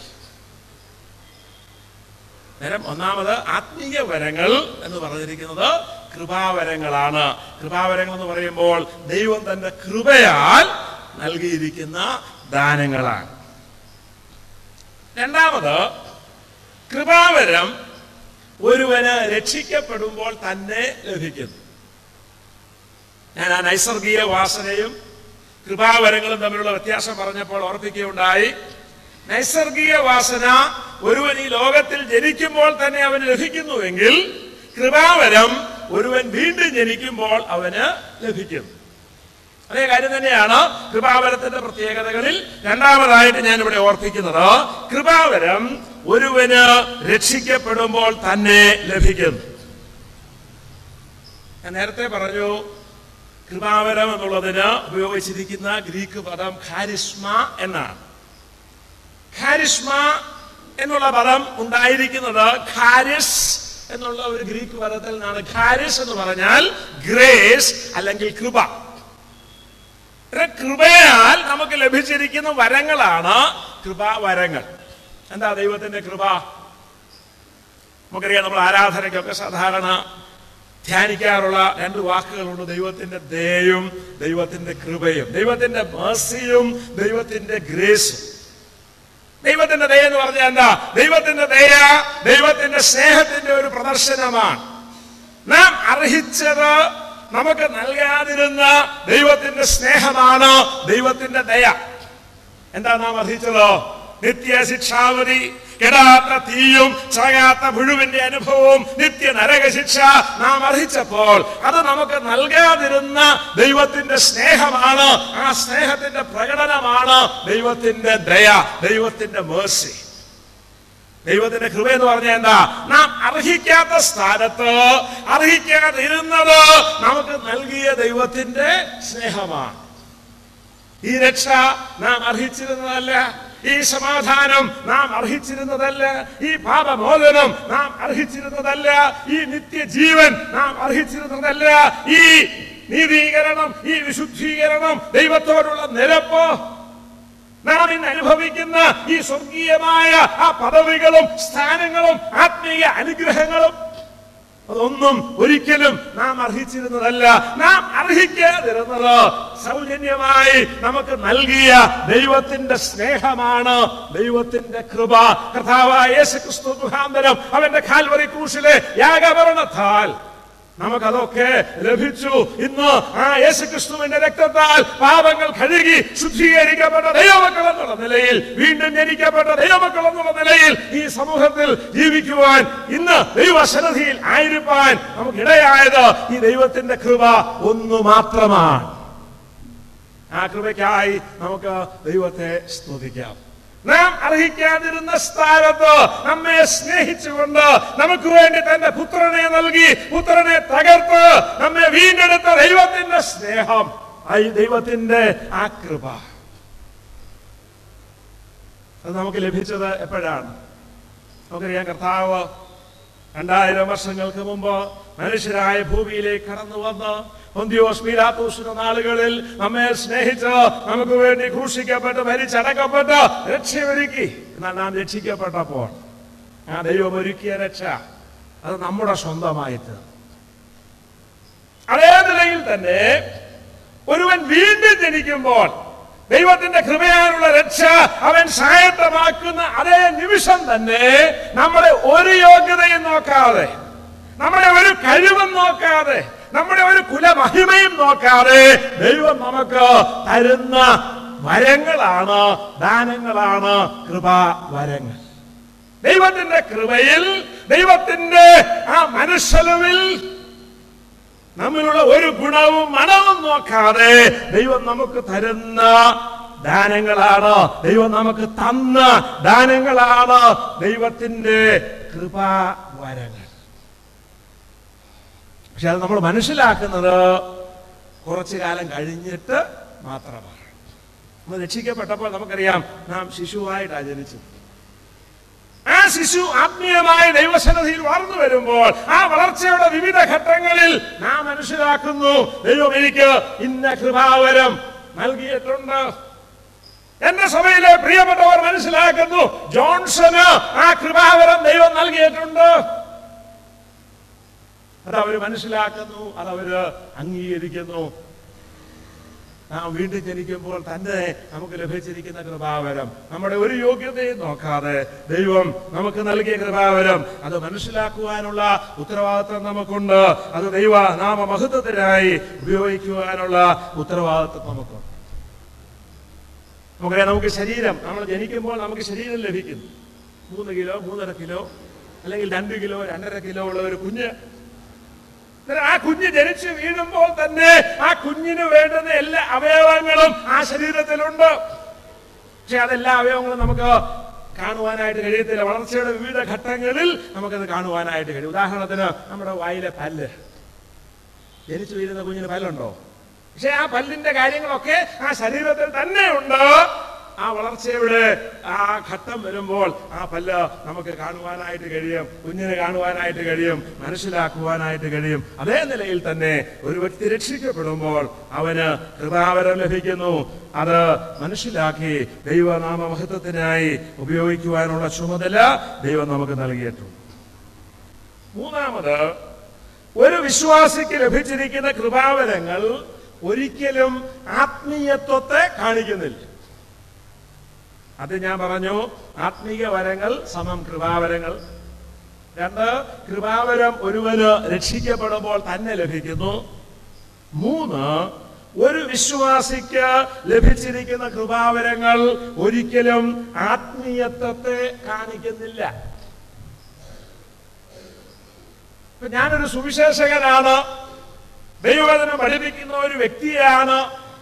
നേരം ഒന്നാമത് ആത്മീയ വരങ്ങൾ എന്ന് പറഞ്ഞിരിക്കുന്നത് കൃപാവരങ്ങളാണ് കൃപാവരങ്ങൾ എന്ന് പറയുമ്പോൾ ദൈവം തന്റെ കൃപയാൽ നൽകിയിരിക്കുന്ന ദാനങ്ങളാണ് രണ്ടാമത് കൃപാവരം ഒരുവന് രക്ഷിക്കപ്പെടുമ്പോൾ തന്നെ ലഭിക്കുന്നു ഞാൻ ആ നൈസർഗീയ വാസനയും കൃപാവരങ്ങളും തമ്മിലുള്ള വ്യത്യാസം പറഞ്ഞപ്പോൾ ഓർപ്പിക്കുകയുണ്ടായി നൈസർഗീയ വാസന ഒരുവൻ ഈ ലോകത്തിൽ ജനിക്കുമ്പോൾ തന്നെ അവന് ലഭിക്കുന്നുവെങ്കിൽ കൃപാവരം ഒരുവൻ വീണ്ടും ജനിക്കുമ്പോൾ അവന് ലഭിക്കുന്നു അതേ കാര്യം തന്നെയാണ് കൃപാവരത്തിന്റെ പ്രത്യേകതകളിൽ രണ്ടാമതായിട്ട് ഞാൻ ഇവിടെ ഓർപ്പിക്കുന്നത് കൃപാവരം ഒരുവന് രക്ഷിക്കപ്പെടുമ്പോൾ തന്നെ ലഭിക്കുന്നു ഞാൻ നേരത്തെ പറഞ്ഞു കൃപാവരം എന്നുള്ളതിന് ഉപയോഗിച്ചിരിക്കുന്ന ഗ്രീക്ക് പദം ഖാരിസ്മ എന്നാണ് ഖാരിസ്മ എന്നുള്ള പദം ഉണ്ടായിരിക്കുന്നത് ഖാരിസ് എന്നുള്ള ഒരു ഗ്രീക്ക് പദത്തിൽ നിന്നാണ് ഖാരിസ് എന്ന് പറഞ്ഞാൽ ഗ്രേസ് അല്ലെങ്കിൽ കൃപ ഇത്ര കൃപയാൽ നമുക്ക് ലഭിച്ചിരിക്കുന്ന വരങ്ങളാണ് കൃപാവരങ്ങൾ എന്താ ദൈവത്തിന്റെ കൃപ നമുക്കറിയാം നമ്മൾ ആരാധനയ്ക്കൊക്കെ സാധാരണ ധ്യാനിക്കാറുള്ള രണ്ട് വാക്കുകളുണ്ട് ദൈവത്തിന്റെ ദയയും ദൈവത്തിന്റെ കൃപയും ദൈവത്തിന്റെ മേഴ്സിയും ദൈവത്തിന്റെ ഗ്രേസും ദൈവത്തിന്റെ ദയ എന്ന് പറഞ്ഞാൽ എന്താ ദൈവത്തിന്റെ ദയ ദൈവത്തിന്റെ സ്നേഹത്തിന്റെ ഒരു പ്രദർശനമാണ് നാം അർഹിച്ചത് നമുക്ക് നൽകാതിരുന്ന ദൈവത്തിന്റെ സ്നേഹമാണ് ദൈവത്തിന്റെ ദയ എന്താ നാം അർഹിച്ചത് നിത്യ ശിക്ഷാവധി കെടാത്ത തീയും ചകയാത്ത മുഴുവന്റെ അനുഭവവും നിത്യ നരകശിക്ഷ നാം അർഹിച്ചപ്പോൾ അത് നമുക്ക് നൽകാതിരുന്ന ദൈവത്തിന്റെ സ്നേഹമാണ് ആ സ്നേഹത്തിന്റെ പ്രകടനമാണ് ദൈവത്തിന്റെ ദയ ദൈവത്തിന്റെ മേഴ്സി ദൈവത്തിന്റെ കൃപ എന്ന് പറഞ്ഞാൽ എന്താ നാം അർഹിക്കാത്ത സ്ഥാനത്ത് അർഹിക്കാതിരുന്നത് നമുക്ക് നൽകിയ ദൈവത്തിന്റെ സ്നേഹമാണ് ഈ രക്ഷ നാം അർഹിച്ചിരുന്നതല്ല ഈ സമാധാനം നാം അർഹിച്ചിരുന്നതല്ല ഈ പാപമോചനം നാം അർഹിച്ചിരുന്നതല്ല ഈ നിത്യജീവൻ നാം അർഹിച്ചിരുന്നതല്ല ഈ നീതീകരണം ഈ വിശുദ്ധീകരണം ദൈവത്തോടുള്ള നിരപ്പ് നാം ഇന്ന് അനുഭവിക്കുന്ന ഈ സ്വർഗീയമായ ആ പദവികളും സ്ഥാനങ്ങളും ആത്മീയ അനുഗ്രഹങ്ങളും അതൊന്നും ഒരിക്കലും നാം അർഹിച്ചിരുന്നതല്ല നാം അർഹിക്കാതിരുന്നത് സൗജന്യമായി നമുക്ക് നൽകിയ ദൈവത്തിന്റെ സ്നേഹമാണ് ദൈവത്തിന്റെ കൃപ കർത്താവായ യേശു ക്രിസ്തു മുഖാന്തരം അവന്റെ കാൽവറി ക്രൂശിലെ യാഗഭരണത്താൽ നമുക്കതൊക്കെ ലഭിച്ചു ഇന്ന് ആ യേശു ക്രിസ്തുവിന്റെ രക്തത്താൽ പാപങ്ങൾ കഴുകി ശുദ്ധീകരിക്കപ്പെട്ട ദൈവമക്കൾ എന്നുള്ള നിലയിൽ വീണ്ടും ജനിക്കപ്പെട്ട ദൈവമക്കൾ എന്നുള്ള നിലയിൽ ഈ സമൂഹത്തിൽ ജീവിക്കുവാൻ ഇന്ന് ദൈവസന്നിധിയിൽ ആയിരിക്കാൻ നമുക്കിടയായത് ഈ ദൈവത്തിന്റെ കൃപ ഒന്നു മാത്രമാണ് ആ കൃപയ്ക്കായി നമുക്ക് ദൈവത്തെ സ്തുതിക്കാം നാം അർഹിക്കാതിരുന്ന സ്ഥാനത്ത് നമ്മെ സ്നേഹിച്ചുകൊണ്ട് നമുക്ക് വേണ്ടി തന്റെ പുത്രനെ നൽകി പുത്രനെ തകർത്ത് നമ്മെ വീണ്ടെടുത്ത ദൈവത്തിന്റെ സ്നേഹം ആ ഈ ദൈവത്തിന്റെ ആ കൃപ അത് നമുക്ക് ലഭിച്ചത് എപ്പോഴാണ് നമുക്കറിയാം കർത്താവ് രണ്ടായിരം വർഷങ്ങൾക്ക് മുമ്പ് മനുഷ്യരായ ഭൂമിയിലേക്ക് കടന്നു വന്ന് പൊന്തിയോസ് പീലാത്തോസിന്റെ നാളുകളിൽ നമ്മെ സ്നേഹിച്ച് നമുക്ക് വേണ്ടി ക്രൂശിക്കപ്പെട്ട് മരിച്ചടക്കപ്പെട്ട് രക്ഷയൊരുക്കി എന്നാൽ നാം രക്ഷിക്കപ്പെട്ടപ്പോൾ ആ ദൈവം ഒരുക്കിയ രക്ഷ അത് നമ്മുടെ സ്വന്തമായിട്ട് അതേ നിലയിൽ തന്നെ ഒരുവൻ വീണ്ടും ജനിക്കുമ്പോൾ ദൈവത്തിന്റെ കൃപയാലുള്ള രക്ഷ അവൻ സ്വായത്തമാക്കുന്ന അതേ നിമിഷം തന്നെ നമ്മുടെ ഒരു യോഗ്യതയും നോക്കാതെ നമ്മുടെ ഒരു കഴിവും നോക്കാതെ നമ്മുടെ ഒരു കുലമഹിമയും നോക്കാതെ ദൈവം നമുക്ക് തരുന്ന വരങ്ങളാണ് ദാനങ്ങളാണ് കൃപാ വരങ്ങൾ ദൈവത്തിന്റെ കൃപയിൽ ദൈവത്തിന്റെ ആ മനസ്സലവിൽ നമ്മിലുള്ള ഒരു ഗുണവും മണവും നോക്കാതെ ദൈവം നമുക്ക് തരുന്ന ദാനങ്ങളാണ് ദൈവം നമുക്ക് തന്ന ദാനങ്ങളാണ് ദൈവത്തിന്റെ കൃപാവരങ്ങൾ പക്ഷെ അത് നമ്മൾ മനസ്സിലാക്കുന്നത് കുറച്ചു കാലം കഴിഞ്ഞിട്ട് മാത്രമാണ് നമ്മൾ രക്ഷിക്കപ്പെട്ടപ്പോൾ നമുക്കറിയാം നാം ശിശുവായിട്ടാണ് ജനിച്ചത് ആ ശിശു ആത്മീയമായ ദൈവസന്നിധിയിൽ വളർന്നു വരുമ്പോൾ ആ വളർച്ചയുടെ വിവിധ ഘട്ടങ്ങളിൽ നാം മനസ്സിലാക്കുന്നു ദൈവം എനിക്ക് ഇന്ന കൃപാവരം നൽകിയിട്ടുണ്ട് എന്റെ സഭയിലെ പ്രിയപ്പെട്ടവർ മനസ്സിലാക്കുന്നു ജോൺസന് ആ കൃപാവരം ദൈവം നൽകിയിട്ടുണ്ട് അതവര് മനസ്സിലാക്കുന്നു അതവര് അംഗീകരിക്കുന്നു നാം വീണ്ടും ജനിക്കുമ്പോൾ തന്നെ നമുക്ക് ലഭിച്ചിരിക്കുന്ന കൃപാവരം നമ്മുടെ ഒരു യോഗ്യതയും നോക്കാതെ ദൈവം നമുക്ക് നൽകിയ കൃപാവരം അത് മനസ്സിലാക്കുവാനുള്ള ഉത്തരവാദിത്വം നമുക്കുണ്ട് അത് ദൈവ നാമ മഹത്വത്തിനായി ഉപയോഗിക്കുവാനുള്ള ഉത്തരവാദിത്വം നമുക്കുണ്ട് നമുക്കറിയാം നമുക്ക് ശരീരം നമ്മൾ ജനിക്കുമ്പോൾ നമുക്ക് ശരീരം ലഭിക്കുന്നു മൂന്ന് കിലോ മൂന്നര കിലോ അല്ലെങ്കിൽ രണ്ട് കിലോ രണ്ടര കിലോ ഉള്ള ഒരു കുഞ്ഞ് അന്നേരം ആ കുഞ്ഞ് ജനിച്ച് വീഴുമ്പോൾ തന്നെ ആ കുഞ്ഞിന് വേണ്ടുന്ന എല്ലാ അവയവങ്ങളും ആ ശരീരത്തിലുണ്ട് പക്ഷെ അതെല്ലാ അവയവങ്ങളും നമുക്ക് കാണുവാനായിട്ട് കഴിയത്തില്ല വളർച്ചയുടെ വിവിധ ഘട്ടങ്ങളിൽ നമുക്കത് കാണുവാനായിട്ട് കഴിയും ഉദാഹരണത്തിന് നമ്മുടെ വായിലെ പല്ല് ജനിച്ചു വീഴുന്ന കുഞ്ഞിന് പല്ലുണ്ടോ പക്ഷെ ആ പല്ലിന്റെ കാര്യങ്ങളൊക്കെ ആ ശരീരത്തിൽ തന്നെ ഉണ്ട് ആ വളർച്ചയുടെ ആ ഘട്ടം വരുമ്പോൾ ആ പല്ല് നമുക്ക് കാണുവാനായിട്ട് കഴിയും കുഞ്ഞിനെ കാണുവാനായിട്ട് കഴിയും മനസ്സിലാക്കുവാനായിട്ട് കഴിയും അതേ നിലയിൽ തന്നെ ഒരു വ്യക്തി രക്ഷിക്കപ്പെടുമ്പോൾ അവന് കൃപാവരം ലഭിക്കുന്നു അത് മനസ്സിലാക്കി ദൈവനാമ മഹത്വത്തിനായി ഉപയോഗിക്കുവാനുള്ള ചുമതല ദൈവം നമുക്ക് നൽകിയിട്ടുണ്ട് മൂന്നാമത് ഒരു വിശ്വാസിക്ക് ലഭിച്ചിരിക്കുന്ന കൃപാവരങ്ങൾ ഒരിക്കലും ആത്മീയത്വത്തെ കാണിക്കുന്നില്ല അത് ഞാൻ പറഞ്ഞു ആത്മീയ വരങ്ങൾ സമം കൃപാവരങ്ങൾ രണ്ട് കൃപാവരം ഒരുവന് രക്ഷിക്കപ്പെടുമ്പോൾ തന്നെ ലഭിക്കുന്നു മൂന്ന് ഒരു വിശ്വാസിക്ക് ലഭിച്ചിരിക്കുന്ന കൃപാവരങ്ങൾ ഒരിക്കലും ആത്മീയത്വത്തെ കാണിക്കുന്നില്ല ഇപ്പൊ ഞാനൊരു സുവിശേഷകനാണ് ദൈവവചനം പഠിപ്പിക്കുന്ന ഒരു വ്യക്തിയാണ്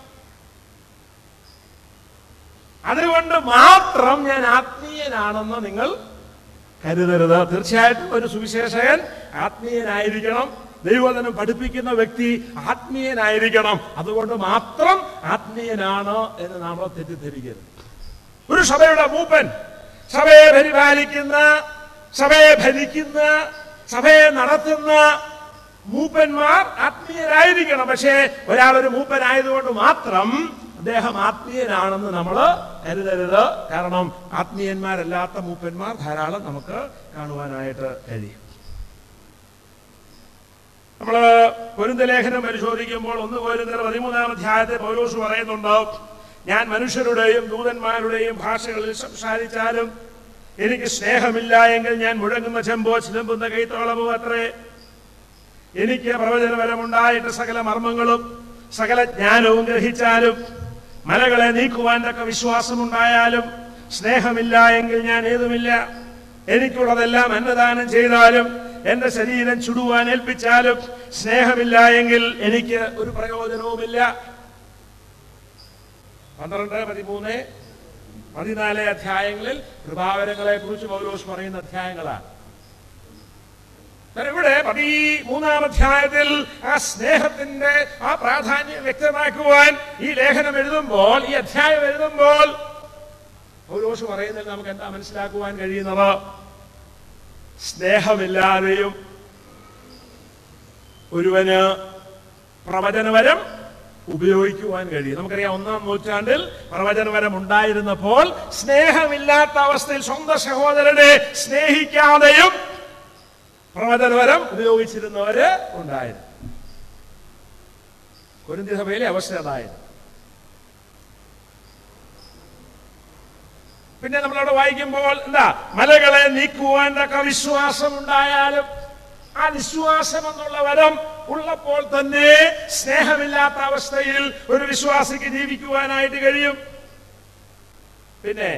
അതുകൊണ്ട് മാത്രം ഞാൻ ആത്മീയനാണെന്ന് നിങ്ങൾ കരുതരുത് തീർച്ചയായിട്ടും ഒരു സുവിശേഷകൻ ആത്മീയനായിരിക്കണം ദൈവവചനം പഠിപ്പിക്കുന്ന വ്യക്തി ആത്മീയനായിരിക്കണം അതുകൊണ്ട് മാത്രം ആത്മീയനാണ് എന്ന് നമ്മൾ തെറ്റിദ്ധരിക്കരുത് ഒരു സഭയുടെ മൂപ്പൻ സഭയെ പരിപാലിക്കുന്ന സഭയെ ഭരിക്കുന്ന സഭയെ നടത്തുന്ന മൂപ്പന്മാർ ആത്മീയരായിരിക്കണം പക്ഷേ ഒരാൾ ഒരു മൂപ്പനായതുകൊണ്ട് മാത്രം അദ്ദേഹം ആത്മീയനാണെന്ന് നമ്മൾ കരുതരുത് കാരണം ആത്മീയന്മാരല്ലാത്ത മൂപ്പന്മാർ ധാരാളം നമുക്ക് കാണുവാനായിട്ട് കഴിയും നമ്മള് പൊരുന്ത ലേഖനം പരിശോധിക്കുമ്പോൾ ഒന്ന് പോരുന്ന പതിമൂന്നാം അധ്യായത്തെ പൗലോസ് പറയുന്നുണ്ട് ഞാൻ മനുഷ്യരുടെയും ദൂതന്മാരുടെയും ഭാഷകളിൽ സംസാരിച്ചാലും എനിക്ക് സ്നേഹമില്ല എങ്കിൽ ഞാൻ മുഴങ്ങുന്ന ചെമ്പോ ചിലമ്പുന്ന കൈത്തോളമോ അത്രേ എനിക്ക് പ്രവചനപരമുണ്ടായിട്ട് സകല മർമ്മങ്ങളും സകല ജ്ഞാനവും ഗ്രഹിച്ചാലും മലകളെ നീക്കുവാൻ തക്ക വിശ്വാസമുണ്ടായാലും സ്നേഹമില്ല എങ്കിൽ ഞാൻ ഏതുമില്ല എനിക്കുള്ളതെല്ലാം അന്നദാനം ചെയ്താലും എന്റെ ശരീരം ചുടുവാൻ ഏൽപ്പിച്ചാലും സ്നേഹമില്ല എങ്കിൽ എനിക്ക് ഒരു പ്രയോജനവുമില്ല പന്ത്രണ്ട് പതിമൂന്ന് പതിനാല് അധ്യായങ്ങളിൽ കൃപാവരങ്ങളെ കുറിച്ച് പൗലോസ് പറയുന്ന അധ്യായങ്ങളാണ് എന്നാൽ ഇവിടെ പതി മൂന്നാം അധ്യായത്തിൽ ആ സ്നേഹത്തിന്റെ ആ പ്രാധാന്യം വ്യക്തമാക്കുവാൻ ഈ ലേഖനം എഴുതുമ്പോൾ ഈ അധ്യായം എഴുതുമ്പോൾ പൗലോസ് പറയുന്നതിൽ നമുക്ക് എന്താ മനസ്സിലാക്കുവാൻ കഴിയുന്നത് സ്നേഹമില്ലാതെയും ഒരുവന് പ്രവചനവരം ഉപയോഗിക്കുവാൻ കഴിയും നമുക്കറിയാം ഒന്നാം നൂറ്റാണ്ടിൽ പ്രവചനവരം ഉണ്ടായിരുന്നപ്പോൾ സ്നേഹമില്ലാത്ത അവസ്ഥയിൽ സ്വന്തം സഹോദരനെ സ്നേഹിക്കാതെയും പ്രവചനവരം ഉപയോഗിച്ചിരുന്നവര് ഉണ്ടായിരുന്നു കൊരിന്തി സഭയിലെ അവസ്ഥ അതായിരുന്നു പിന്നെ നമ്മളവിടെ വായിക്കുമ്പോൾ എന്താ മലകളെ നീക്കുവാൻ തക്ക വിശ്വാസം ഉണ്ടായാലും ആ വിശ്വാസം എന്നുള്ള വരം ഉള്ളപ്പോൾ തന്നെ സ്നേഹമില്ലാത്ത അവസ്ഥയിൽ ഒരു വിശ്വാസിക്ക് ജീവിക്കുവാനായിട്ട് കഴിയും പിന്നെ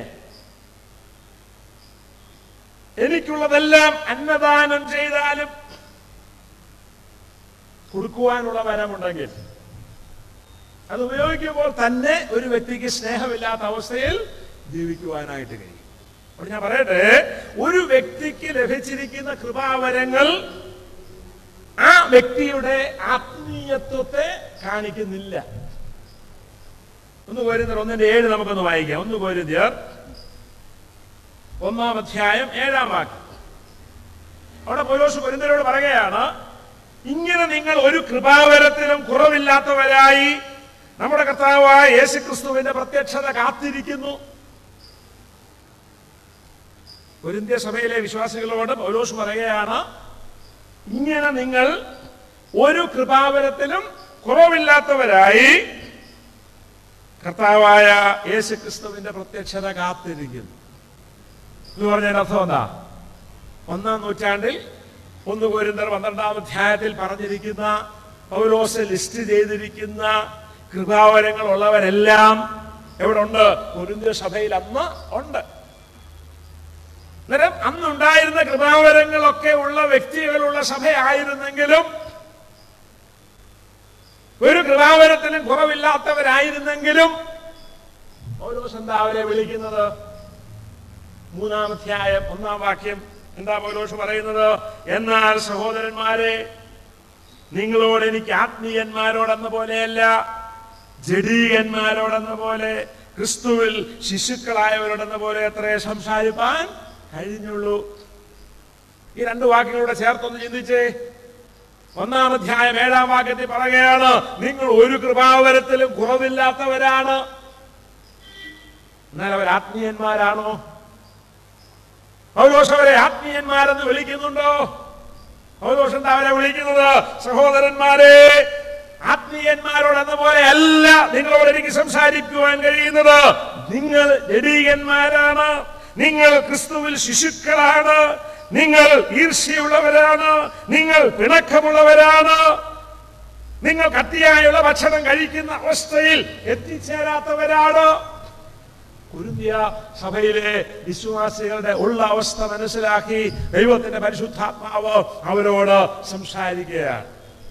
എനിക്കുള്ളതെല്ലാം അന്നദാനം ചെയ്താലും കൊടുക്കുവാനുള്ള വരമുണ്ടെങ്കിൽ അത് ഉപയോഗിക്കുമ്പോൾ തന്നെ ഒരു വ്യക്തിക്ക് സ്നേഹമില്ലാത്ത അവസ്ഥയിൽ ജീവിക്കുവാനായിട്ട് കഴിയും അപ്പോൾ ഞാൻ പറയട്ടെ ഒരു വ്യക്തിക്ക് ലഭിച്ചിരിക്കുന്ന കൃപാവരങ്ങൾ ആ വ്യക്തിയുടെ ആത്മീയത്വത്തെ കാണിക്കുന്നില്ല ഒന്ന് കോരിന്തർ ഒന്നിന്റെ ഏഴ് നമുക്കൊന്ന് വായിക്കാം ഒന്ന് കോരിന്ത്യർ ഒന്നാം അധ്യായം ഏഴാം വാക്യം അവിടെ പൗലോസ് കൊരിന്തരോട് പറയുകയാണ് ഇങ്ങനെ നിങ്ങൾ ഒരു കൃപാവരത്തിലും കുറവില്ലാത്തവരായി നമ്മുടെ കർത്താവായ യേശുക്രിസ്തുവിന്റെ പ്രത്യക്ഷത കാത്തിരിക്കുന്നു കൊരിന്ത്യ സഭയിലെ വിശ്വാസികളോട് പൗലോസ് പറയുകയാണ് ഇങ്ങനെ നിങ്ങൾ ഒരു കൃപാവരത്തിലും കുറവില്ലാത്തവരായി കർത്താവായ യേശുക്രിസ്തുവിന്റെ പ്രത്യക്ഷത കാത്തിരിക്കുന്നു എന്ന് പറഞ്ഞതിന്റെ അർത്ഥം എന്താ ഒന്നാം നൂറ്റാണ്ടിൽ ഒന്ന് കോരിന്തർ പന്ത്രണ്ടാം അധ്യായത്തിൽ പറഞ്ഞിരിക്കുന്ന പൗലോസ് ലിസ്റ്റ് ചെയ്തിരിക്കുന്ന കൃപാവരങ്ങൾ ഉള്ളവരെല്ലാം എവിടെ ഉണ്ട് കൊരിന്ത്യ സഭയിൽ അന്ന് ഉണ്ട് അന്നേരം അന്നുണ്ടായിരുന്ന കൃപാവരങ്ങളൊക്കെ ഉള്ള വ്യക്തികളുള്ള സഭയായിരുന്നെങ്കിലും ഒരു കൃപാവരത്തിലും കുറവില്ലാത്തവരായിരുന്നെങ്കിലും പൗലോസ് എന്താ അവരെ വിളിക്കുന്നത് മൂന്നാം അധ്യായം ഒന്നാം വാക്യം എന്താ പൗലോസ് പറയുന്നത് എന്നാൽ സഹോദരന്മാരെ നിങ്ങളോട് എനിക്ക് ആത്മീയന്മാരോടെന്ന പോലെയല്ല ജഡീകന്മാരോടെന്ന പോലെ ക്രിസ്തുവിൽ ശിശുക്കളായവരോടെന്ന പോലെ എത്രേ സംസാരിപ്പാൻ കഴിഞ്ഞുള്ളൂ ഈ രണ്ട് വാക്കുകളൂടെ ചേർത്തൊന്ന് ചിന്തിച്ചേ ഒന്നാം അധ്യായം ഏഴാം വാക്യത്തിൽ പറയുകയാണ് നിങ്ങൾ ഒരു കൃപാവരത്തിലും കുറവില്ലാത്തവരാണ് എന്നാൽ അവർ ആത്മീയന്മാരാണോ പൗലോസ് അവരെ ആത്മീയന്മാരെന്ന് വിളിക്കുന്നുണ്ടോ പൗലോസ് എന്താ അവരെ വിളിക്കുന്നത് സഹോദരന്മാരെ ആത്മീയന്മാരോട് എന്ന പോലെ അല്ല നിങ്ങളോട് എനിക്ക് സംസാരിക്കുവാൻ കഴിയുന്നത് നിങ്ങൾ ജഡീകന്മാരാണ് നിങ്ങൾ ക്രിസ്തുവിൽ ശിശുക്കളാണ് നിങ്ങൾ ഈർഷ്യയുള്ളവരാണ് നിങ്ങൾ പിണക്കമുള്ളവരാണ് നിങ്ങൾ കട്ടിയായുള്ള ഭക്ഷണം കഴിക്കുന്ന അവസ്ഥയിൽ എത്തിച്ചേരാത്തവരാണ് കുരുന്തിയ സഭയിലെ വിശ്വാസികളുടെ ഉള്ള അവസ്ഥ മനസ്സിലാക്കി ദൈവത്തിന്റെ പരിശുദ്ധാത്മാവ് അവരോട് സംസാരിക്കുകയാണ്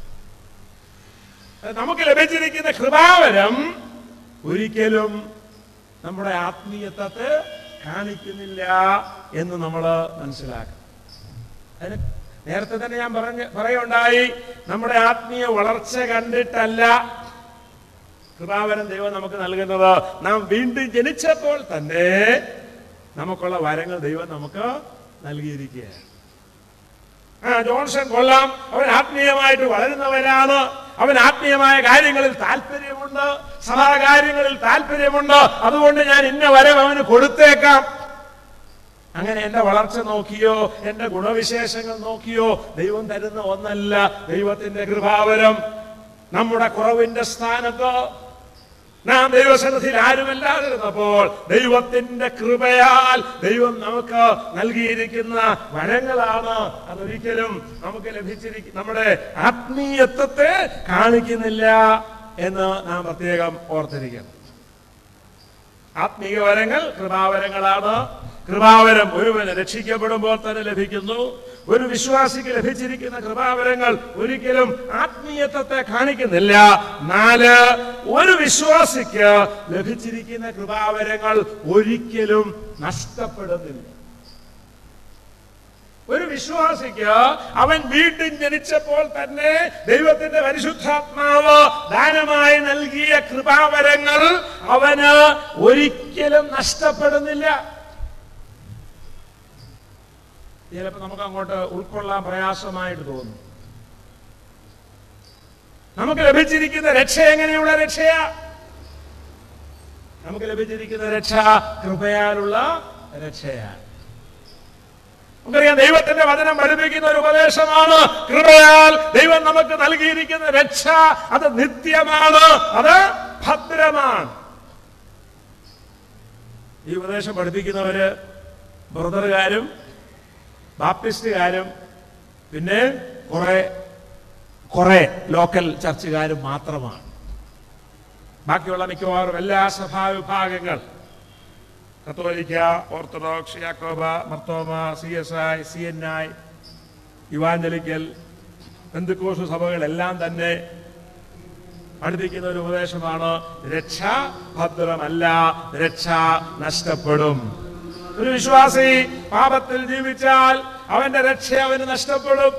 നമുക്ക് ലഭിച്ചിരിക്കുന്ന കൃപാവരം ഒരിക്കലും നമ്മുടെ ആത്മീയത്വത്തെ കാണിക്കുന്നില്ല എന്ന് നമ്മൾ മനസ്സിലാക്കണം അതിന് നേരത്തെ തന്നെ ഞാൻ പറഞ്ഞ പറയുണ്ടായി നമ്മുടെ ആത്മീയ വളർച്ച കണ്ടിട്ടല്ല കൃപാവരം ദൈവം നമുക്ക് നൽകുന്നത് നാം വീണ്ടും ജനിച്ചപ്പോൾ തന്നെ നമുക്കുള്ള വരങ്ങൾ ദൈവം നമുക്ക് നൽകിയിരിക്കുകയാണ് ആ ജോൺസൺ കൊള്ളാം അവൻ ആത്മീയമായിട്ട് വളരുന്നവനാണ് അവൻ ആത്മീയമായ കാര്യങ്ങളിൽ താല്പര്യമുണ്ട് സഭാകാര്യങ്ങളിൽ താല്പര്യമുണ്ട് അതുകൊണ്ട് ഞാൻ ഇന്ന വരം അവന് കൊടുത്തേക്കാം അങ്ങനെ എന്റെ വളർച്ച നോക്കിയോ എന്റെ ഗുണവിശേഷങ്ങൾ നോക്കിയോ ദൈവം തരുന്ന ഒന്നല്ല ദൈവത്തിന്റെ കൃപാവരം നമ്മുടെ കുറവിന്റെ സ്ഥാനത്ത് നാം ദൈവസന്നിധിയിൽ ആരുമല്ലാതിരുന്നപ്പോൾ ദൈവത്തിന്റെ കൃപയാൽ ദൈവം നമുക്ക് നൽകിയിരിക്കുന്ന വരങ്ങളാണ് അതൊരിക്കലും നമുക്ക് ലഭിച്ചിരിക്കുന്ന നമ്മുടെ ആത്മീയത്വത്തെ കാണിക്കുന്നില്ല എന്ന് നാം പ്രത്യേകം ഓർത്തിരിക്കണം ആത്മീയ വരങ്ങൾ കൃപാവരങ്ങളാണ് കൃപാവരം ഒരുവന് രക്ഷിക്കപ്പെടുമ്പോൾ തന്നെ ലഭിക്കുന്നു ഒരു വിശ്വാസിക്ക് ലഭിച്ചിരിക്കുന്ന കൃപാവരങ്ങൾ ഒരിക്കലും ആത്മീയത്വത്തെ കാണിക്കുന്നില്ല നാല് ഒരു വിശ്വാസിക്ക് ലഭിച്ചിരിക്കുന്ന കൃപാവരങ്ങൾ ഒരിക്കലും നഷ്ടപ്പെടുന്നില്ല ഒരു വിശ്വാസിക്ക് അവൻ വീട്ടിൽ ജനിച്ചപ്പോൾ തന്നെ ദൈവത്തിന്റെ പരിശുദ്ധാത്മാവ് ദാനമായി നൽകിയ കൃപാവരങ്ങൾ അവന് ഒരിക്കലും നഷ്ടപ്പെടുന്നില്ല ചിലപ്പോ നമുക്ക് അങ്ങോട്ട് ഉൾക്കൊള്ളാൻ പ്രയാസമായിട്ട് തോന്നും നമുക്ക് ലഭിച്ചിരിക്കുന്ന രക്ഷ എങ്ങനെയുള്ള രക്ഷയാ നമുക്ക് ലഭിച്ചിരിക്കുന്ന രക്ഷ കൃപയാലുള്ള രക്ഷയാണ് നമുക്കറിയാം ദൈവത്തിന്റെ വചനം പഠിപ്പിക്കുന്ന ഒരു ഉപദേശമാണ് കൃപയാൽ ദൈവം നമുക്ക് നൽകിയിരിക്കുന്ന രക്ഷ അത് നിത്യമാണ് അത് ഭദ്രമാണ് ഈ ഉപദേശം പഠിപ്പിക്കുന്നവര് ബ്രദറുകാരും ബാപ്റ്റിസ്റ്റുകാരും പിന്നെ കുറെ കുറെ ലോക്കൽ ചർച്ചുകാരും മാത്രമാണ് ബാക്കിയുള്ള മിക്കവാറും എല്ലാ സഭാവിഭാഗങ്ങൾ കത്തോലിക്ക ഓർത്തഡോക്സ് യാക്കോബ Marthoma C S I C N I evangelical Pentecost സഭകളെല്ലാം തന്നെ പഠിപ്പിക്കുന്ന ഒരു ഉപദേശമാണ് രക്ഷ ഭദ്രമല്ല രക്ഷ നഷ്ടപ്പെടും ഒരു വിശ്വാസി പാപത്തിൽ ജീവിച്ചാൽ അവന്റെ രക്ഷ അവന് നഷ്ടപ്പെടും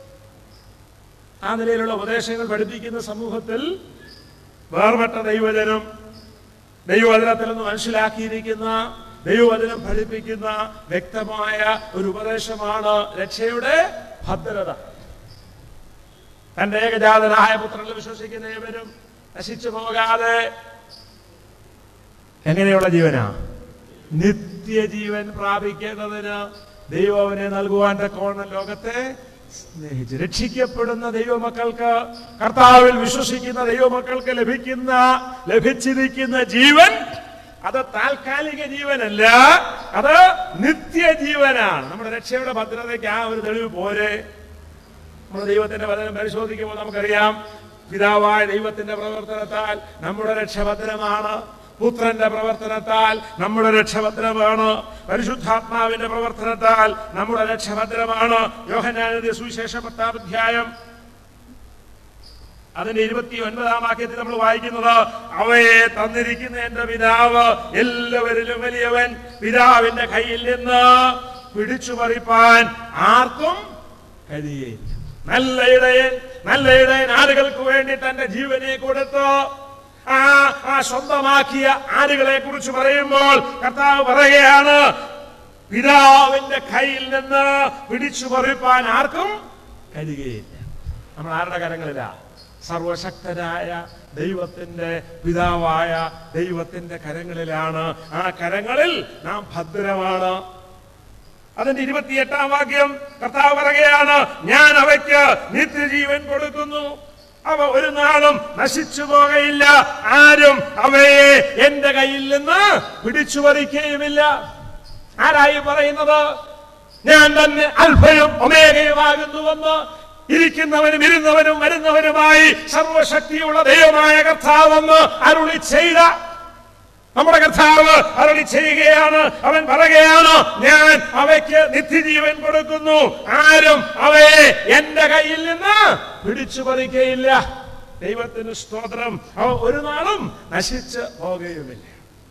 ആ നിലയിലുള്ള ഉപദേശങ്ങൾ പഠിപ്പിക്കുന്ന സമൂഹത്തിൽ വേർപെട്ട ദൈവജനം ദൈവവചനത്തിൽ നിന്ന് മനസ്സിലാക്കിയിരിക്കുന്ന ദൈവവചനം പഠിപ്പിക്കുന്ന വ്യക്തമായ ഒരു ഉപദേശമാണ് രക്ഷയുടെ ഭദ്രത തന്റെ ഏകജാതനായ പുത്രനിൽ വിശ്വസിക്കുന്ന ഏവരും നശിച്ചു പോകാതെ എങ്ങനെയുള്ള ജീവനാ നിത്യജീവൻ പ്രാപിക്കേണ്ടതിന് ദൈവം അവനെ നൽകുവാൻ തക്കോണം ലോകത്തെ സ്നേഹിച്ചു രക്ഷിക്കപ്പെടുന്ന ദൈവമക്കൾക്ക് കർത്താവിൽ വിശ്വസിക്കുന്ന ദൈവമക്കൾക്ക് ലഭിക്കുന്ന ലഭിച്ചിരിക്കുന്ന ജീവൻ അത് താൽക്കാലിക ജീവനല്ല അത് നിത്യജീവനാണ് നമ്മുടെ രക്ഷയുടെ ഭദ്രതയ്ക്ക് ആ ഒരു തെളിവ് പോരെ നമ്മൾ ദൈവത്തിന്റെ വചനം പരിശോധിക്കുമ്പോൾ നമുക്കറിയാം പിതാവായ ദൈവത്തിന്റെ പ്രവർത്തനത്താൽ നമ്മുടെ രക്ഷ ഭദ്രമാണ് പുത്രന്റെ പ്രവർത്തനത്താൽ നമ്മുടെ രക്ഷഭദ്രമാണ് പരിശുദ്ധാത്മാവിന്റെ പ്രവർത്തനത്താൽ നമ്മുടെ രക്ഷഭദ്രമാണ് യോഹനാനന്ദ സുവിശേഷ പത്താം അധ്യായം അതിന്റെ ഇരുപത്തി ഒൻപതാം വാക്യത്തിൽ നമ്മൾ വായിക്കുന്നത് അവയെ തന്നിരിക്കുന്ന എന്റെ പിതാവ് എല്ലാവരിലും വലിയവൻ പിതാവിന്റെ കയ്യിൽ നിന്ന് പിടിച്ചു പറിപ്പാൻ ആർക്കും കഴിയില്ല നല്ല ഇടയൻ നല്ല ഇടയൻ ആളുകൾക്ക് വേണ്ടി തന്റെ ജീവനെ കൊടുത്തു ആ ആ സ്വന്തമാക്കിയ ആടുകളെ കുറിച്ച് പറയുമ്പോൾ കർത്താവ് പറയുകയാണ് പിതാവിന്റെ കയ്യിൽ നിന്ന് പിടിച്ചു പറിപ്പാൻ ആർക്കും കഴിയുകയില്ല നമ്മൾ ആരുടെ കരങ്ങളിലാ സർവശക്തനായ ദൈവത്തിന്റെ പിതാവായ ദൈവത്തിന്റെ കരങ്ങളിലാണ് ആ കരങ്ങളിൽ നാം ഭദ്രമാണ് അതിന്റെ ഇരുപത്തിയെട്ടാം വാക്യം കർത്താവ് പറയുകയാണ് ഞാൻ അവയ്ക്ക് നിത്യജീവൻ കൊടുക്കുന്നു അവ ഒരു നാളും നശിച്ചു പോകയില്ല ആരും അവയെ എന്റെ കയ്യിൽ നിന്ന് പിടിച്ചു പറിക്കുകയുമില്ല ആരായി പറയുന്നത് ഞാൻ തന്നെ അൽഫയും ഒമേഗയുമാകുന്നുവെന്ന് ഇരിക്കുന്നവനും ഇരുന്നവനും വരുന്നവനുമായി സർവശക്തിയുള്ള ദൈവമായ കർത്താവെന്ന് അരുളി ചെയ്ത നമ്മുടെ കർത്താവ് അരളി ചെയ്യുകയാണ് അവൻ പറയുകയാണ് ഞാൻ അവയ്ക്ക് നിത്യജീവൻ കൊടുക്കുന്നു ആരും അവയെ എന്റെ കയ്യിൽ നിന്ന് പിടിച്ചു പറിക്കയില്ല ദൈവത്തിന് സ്തോത്രം അവ ഒരു നാളും നശിച്ച് പോകുകയുമില്ല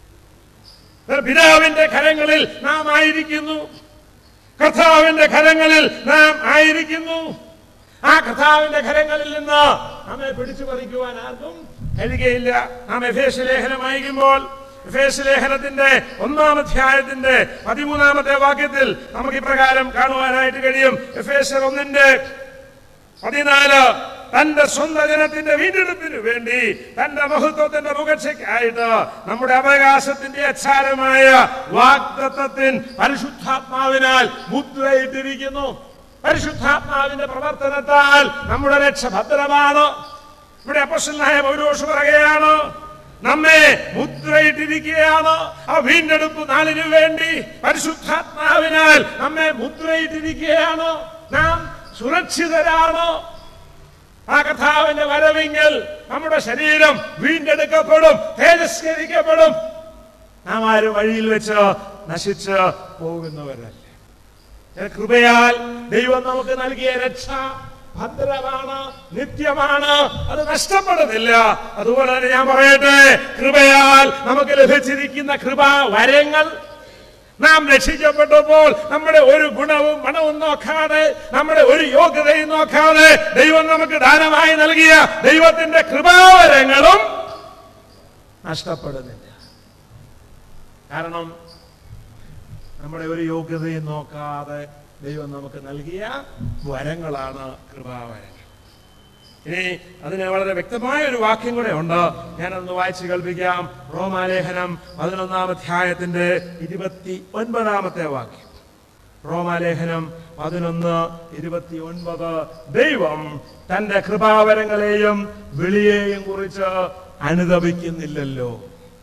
പിതാവിന്റെ കരങ്ങളിൽ നാം ആയിരിക്കുന്നു കർത്താവിന്റെ കരങ്ങളിൽ നാം ആയിരിക്കുന്നു ആ കർത്താവിന്റെ കരങ്ങളിൽ നിന്ന് നമ്മെ പിടിച്ചു പറിക്കുവാൻ ആർക്കും കഴിയുകയില്ല നാം എഫേസ് ലേഖനം വായിക്കുമ്പോൾ എഫേസ് ലേഖനത്തിന്റെ ഒന്നാം അധ്യായത്തിന്റെ പതിമൂന്നാമത്തെ വാക്യത്തിൽ നമുക്ക് ഇപ്രകാരം കാണുവാനായിട്ട് കഴിയും എഫേസർ ഒന്നിന്റെ പതിനാല് തന്റെ സ്വന്തം ജനത്തിന്റെ വീണ്ടെടുപ്പിന് വേണ്ടി തന്റെ മഹത്വത്തിന്റെ മുഖർച്ചയ്ക്കായിട്ട് നമ്മുടെ അവകാശത്തിന്റെ അച്ചാരമായ വാഗ്ദത്തത്തിൻ പരിശുദ്ധാത്മാവിനാൽ മുദ്രയിട്ടിരിക്കുന്നു പരിശുദ്ധാത്മാവിന്റെ പ്രവർത്തനത്താൽ നമ്മുടെ രക്ഷ ഭദ്രമാണ് ഇവിടെ അപ്പസ്വലായ പൗരോഷ് പറയുകയാണ് നമ്മെ മുദ്രയിട്ടിരിക്കുകയാണ് ആ വീണ്ടെടുപ്പ് നാളിനു വേണ്ടി പരിശുദ്ധാത്മാവിനാൽ നമ്മെ മുദ്രയിട്ടിരിക്കുകയാണ് നാം സുരക്ഷിതരാണ് ആ കഥാവിന്റെ വരവിങ്കൽ നമ്മുടെ ശരീരം വീണ്ടെടുക്കപ്പെടും തേജസ്കരിക്കപ്പെടും നാം ആരും വഴിയിൽ വെച്ച് നശിച്ച് പോകുന്നവരല്ല ഏ, കൃപയാൽ ദൈവം നമുക്ക് നൽകിയ രക്ഷ ഭദ്രമാണ് നിത്യമാണ് അത് നഷ്ടപ്പെടുന്നില്ല അതുപോലെ തന്നെ ഞാൻ പറയട്ടെ കൃപയാൽ നമുക്ക് ലഭിച്ചിരിക്കുന്ന കൃപാ വരങ്ങൾ നാം രക്ഷിക്കപ്പെട്ടപ്പോൾ നമ്മുടെ ഒരു ഗുണവും മണവും നോക്കാതെ നമ്മുടെ ഒരു യോഗ്യതയും നോക്കാതെ ദൈവം നമുക്ക് ദാനമായി നൽകിയ ദൈവത്തിന്റെ കൃപാവരങ്ങളും നഷ്ടപ്പെടുന്നില്ല കാരണം നമ്മുടെ ഒരു യോഗ്യതയും നോക്കാതെ ദൈവം നമുക്ക് നൽകിയ വരങ്ങളാണ് കൃപാവരങ്ങൾ ഇനി അതിന് വളരെ വ്യക്തമായ ഒരു വാക്യം കൂടെ ഉണ്ട് ഞാനൊന്ന് വായിച്ച് കേൾപ്പിക്കാം റോമാലേഖനം പതിനൊന്നാം അധ്യായത്തിന്റെ ഇരുപത്തി ഒൻപതാമത്തെ വാക്യം റോമാലേഖനം പതിനൊന്ന് ഇരുപത്തി ഒൻപത് ദൈവം തന്റെ കൃപാവരങ്ങളെയും വിളിയെയും കുറിച്ച് അനുദപിക്കുന്നില്ലല്ലോ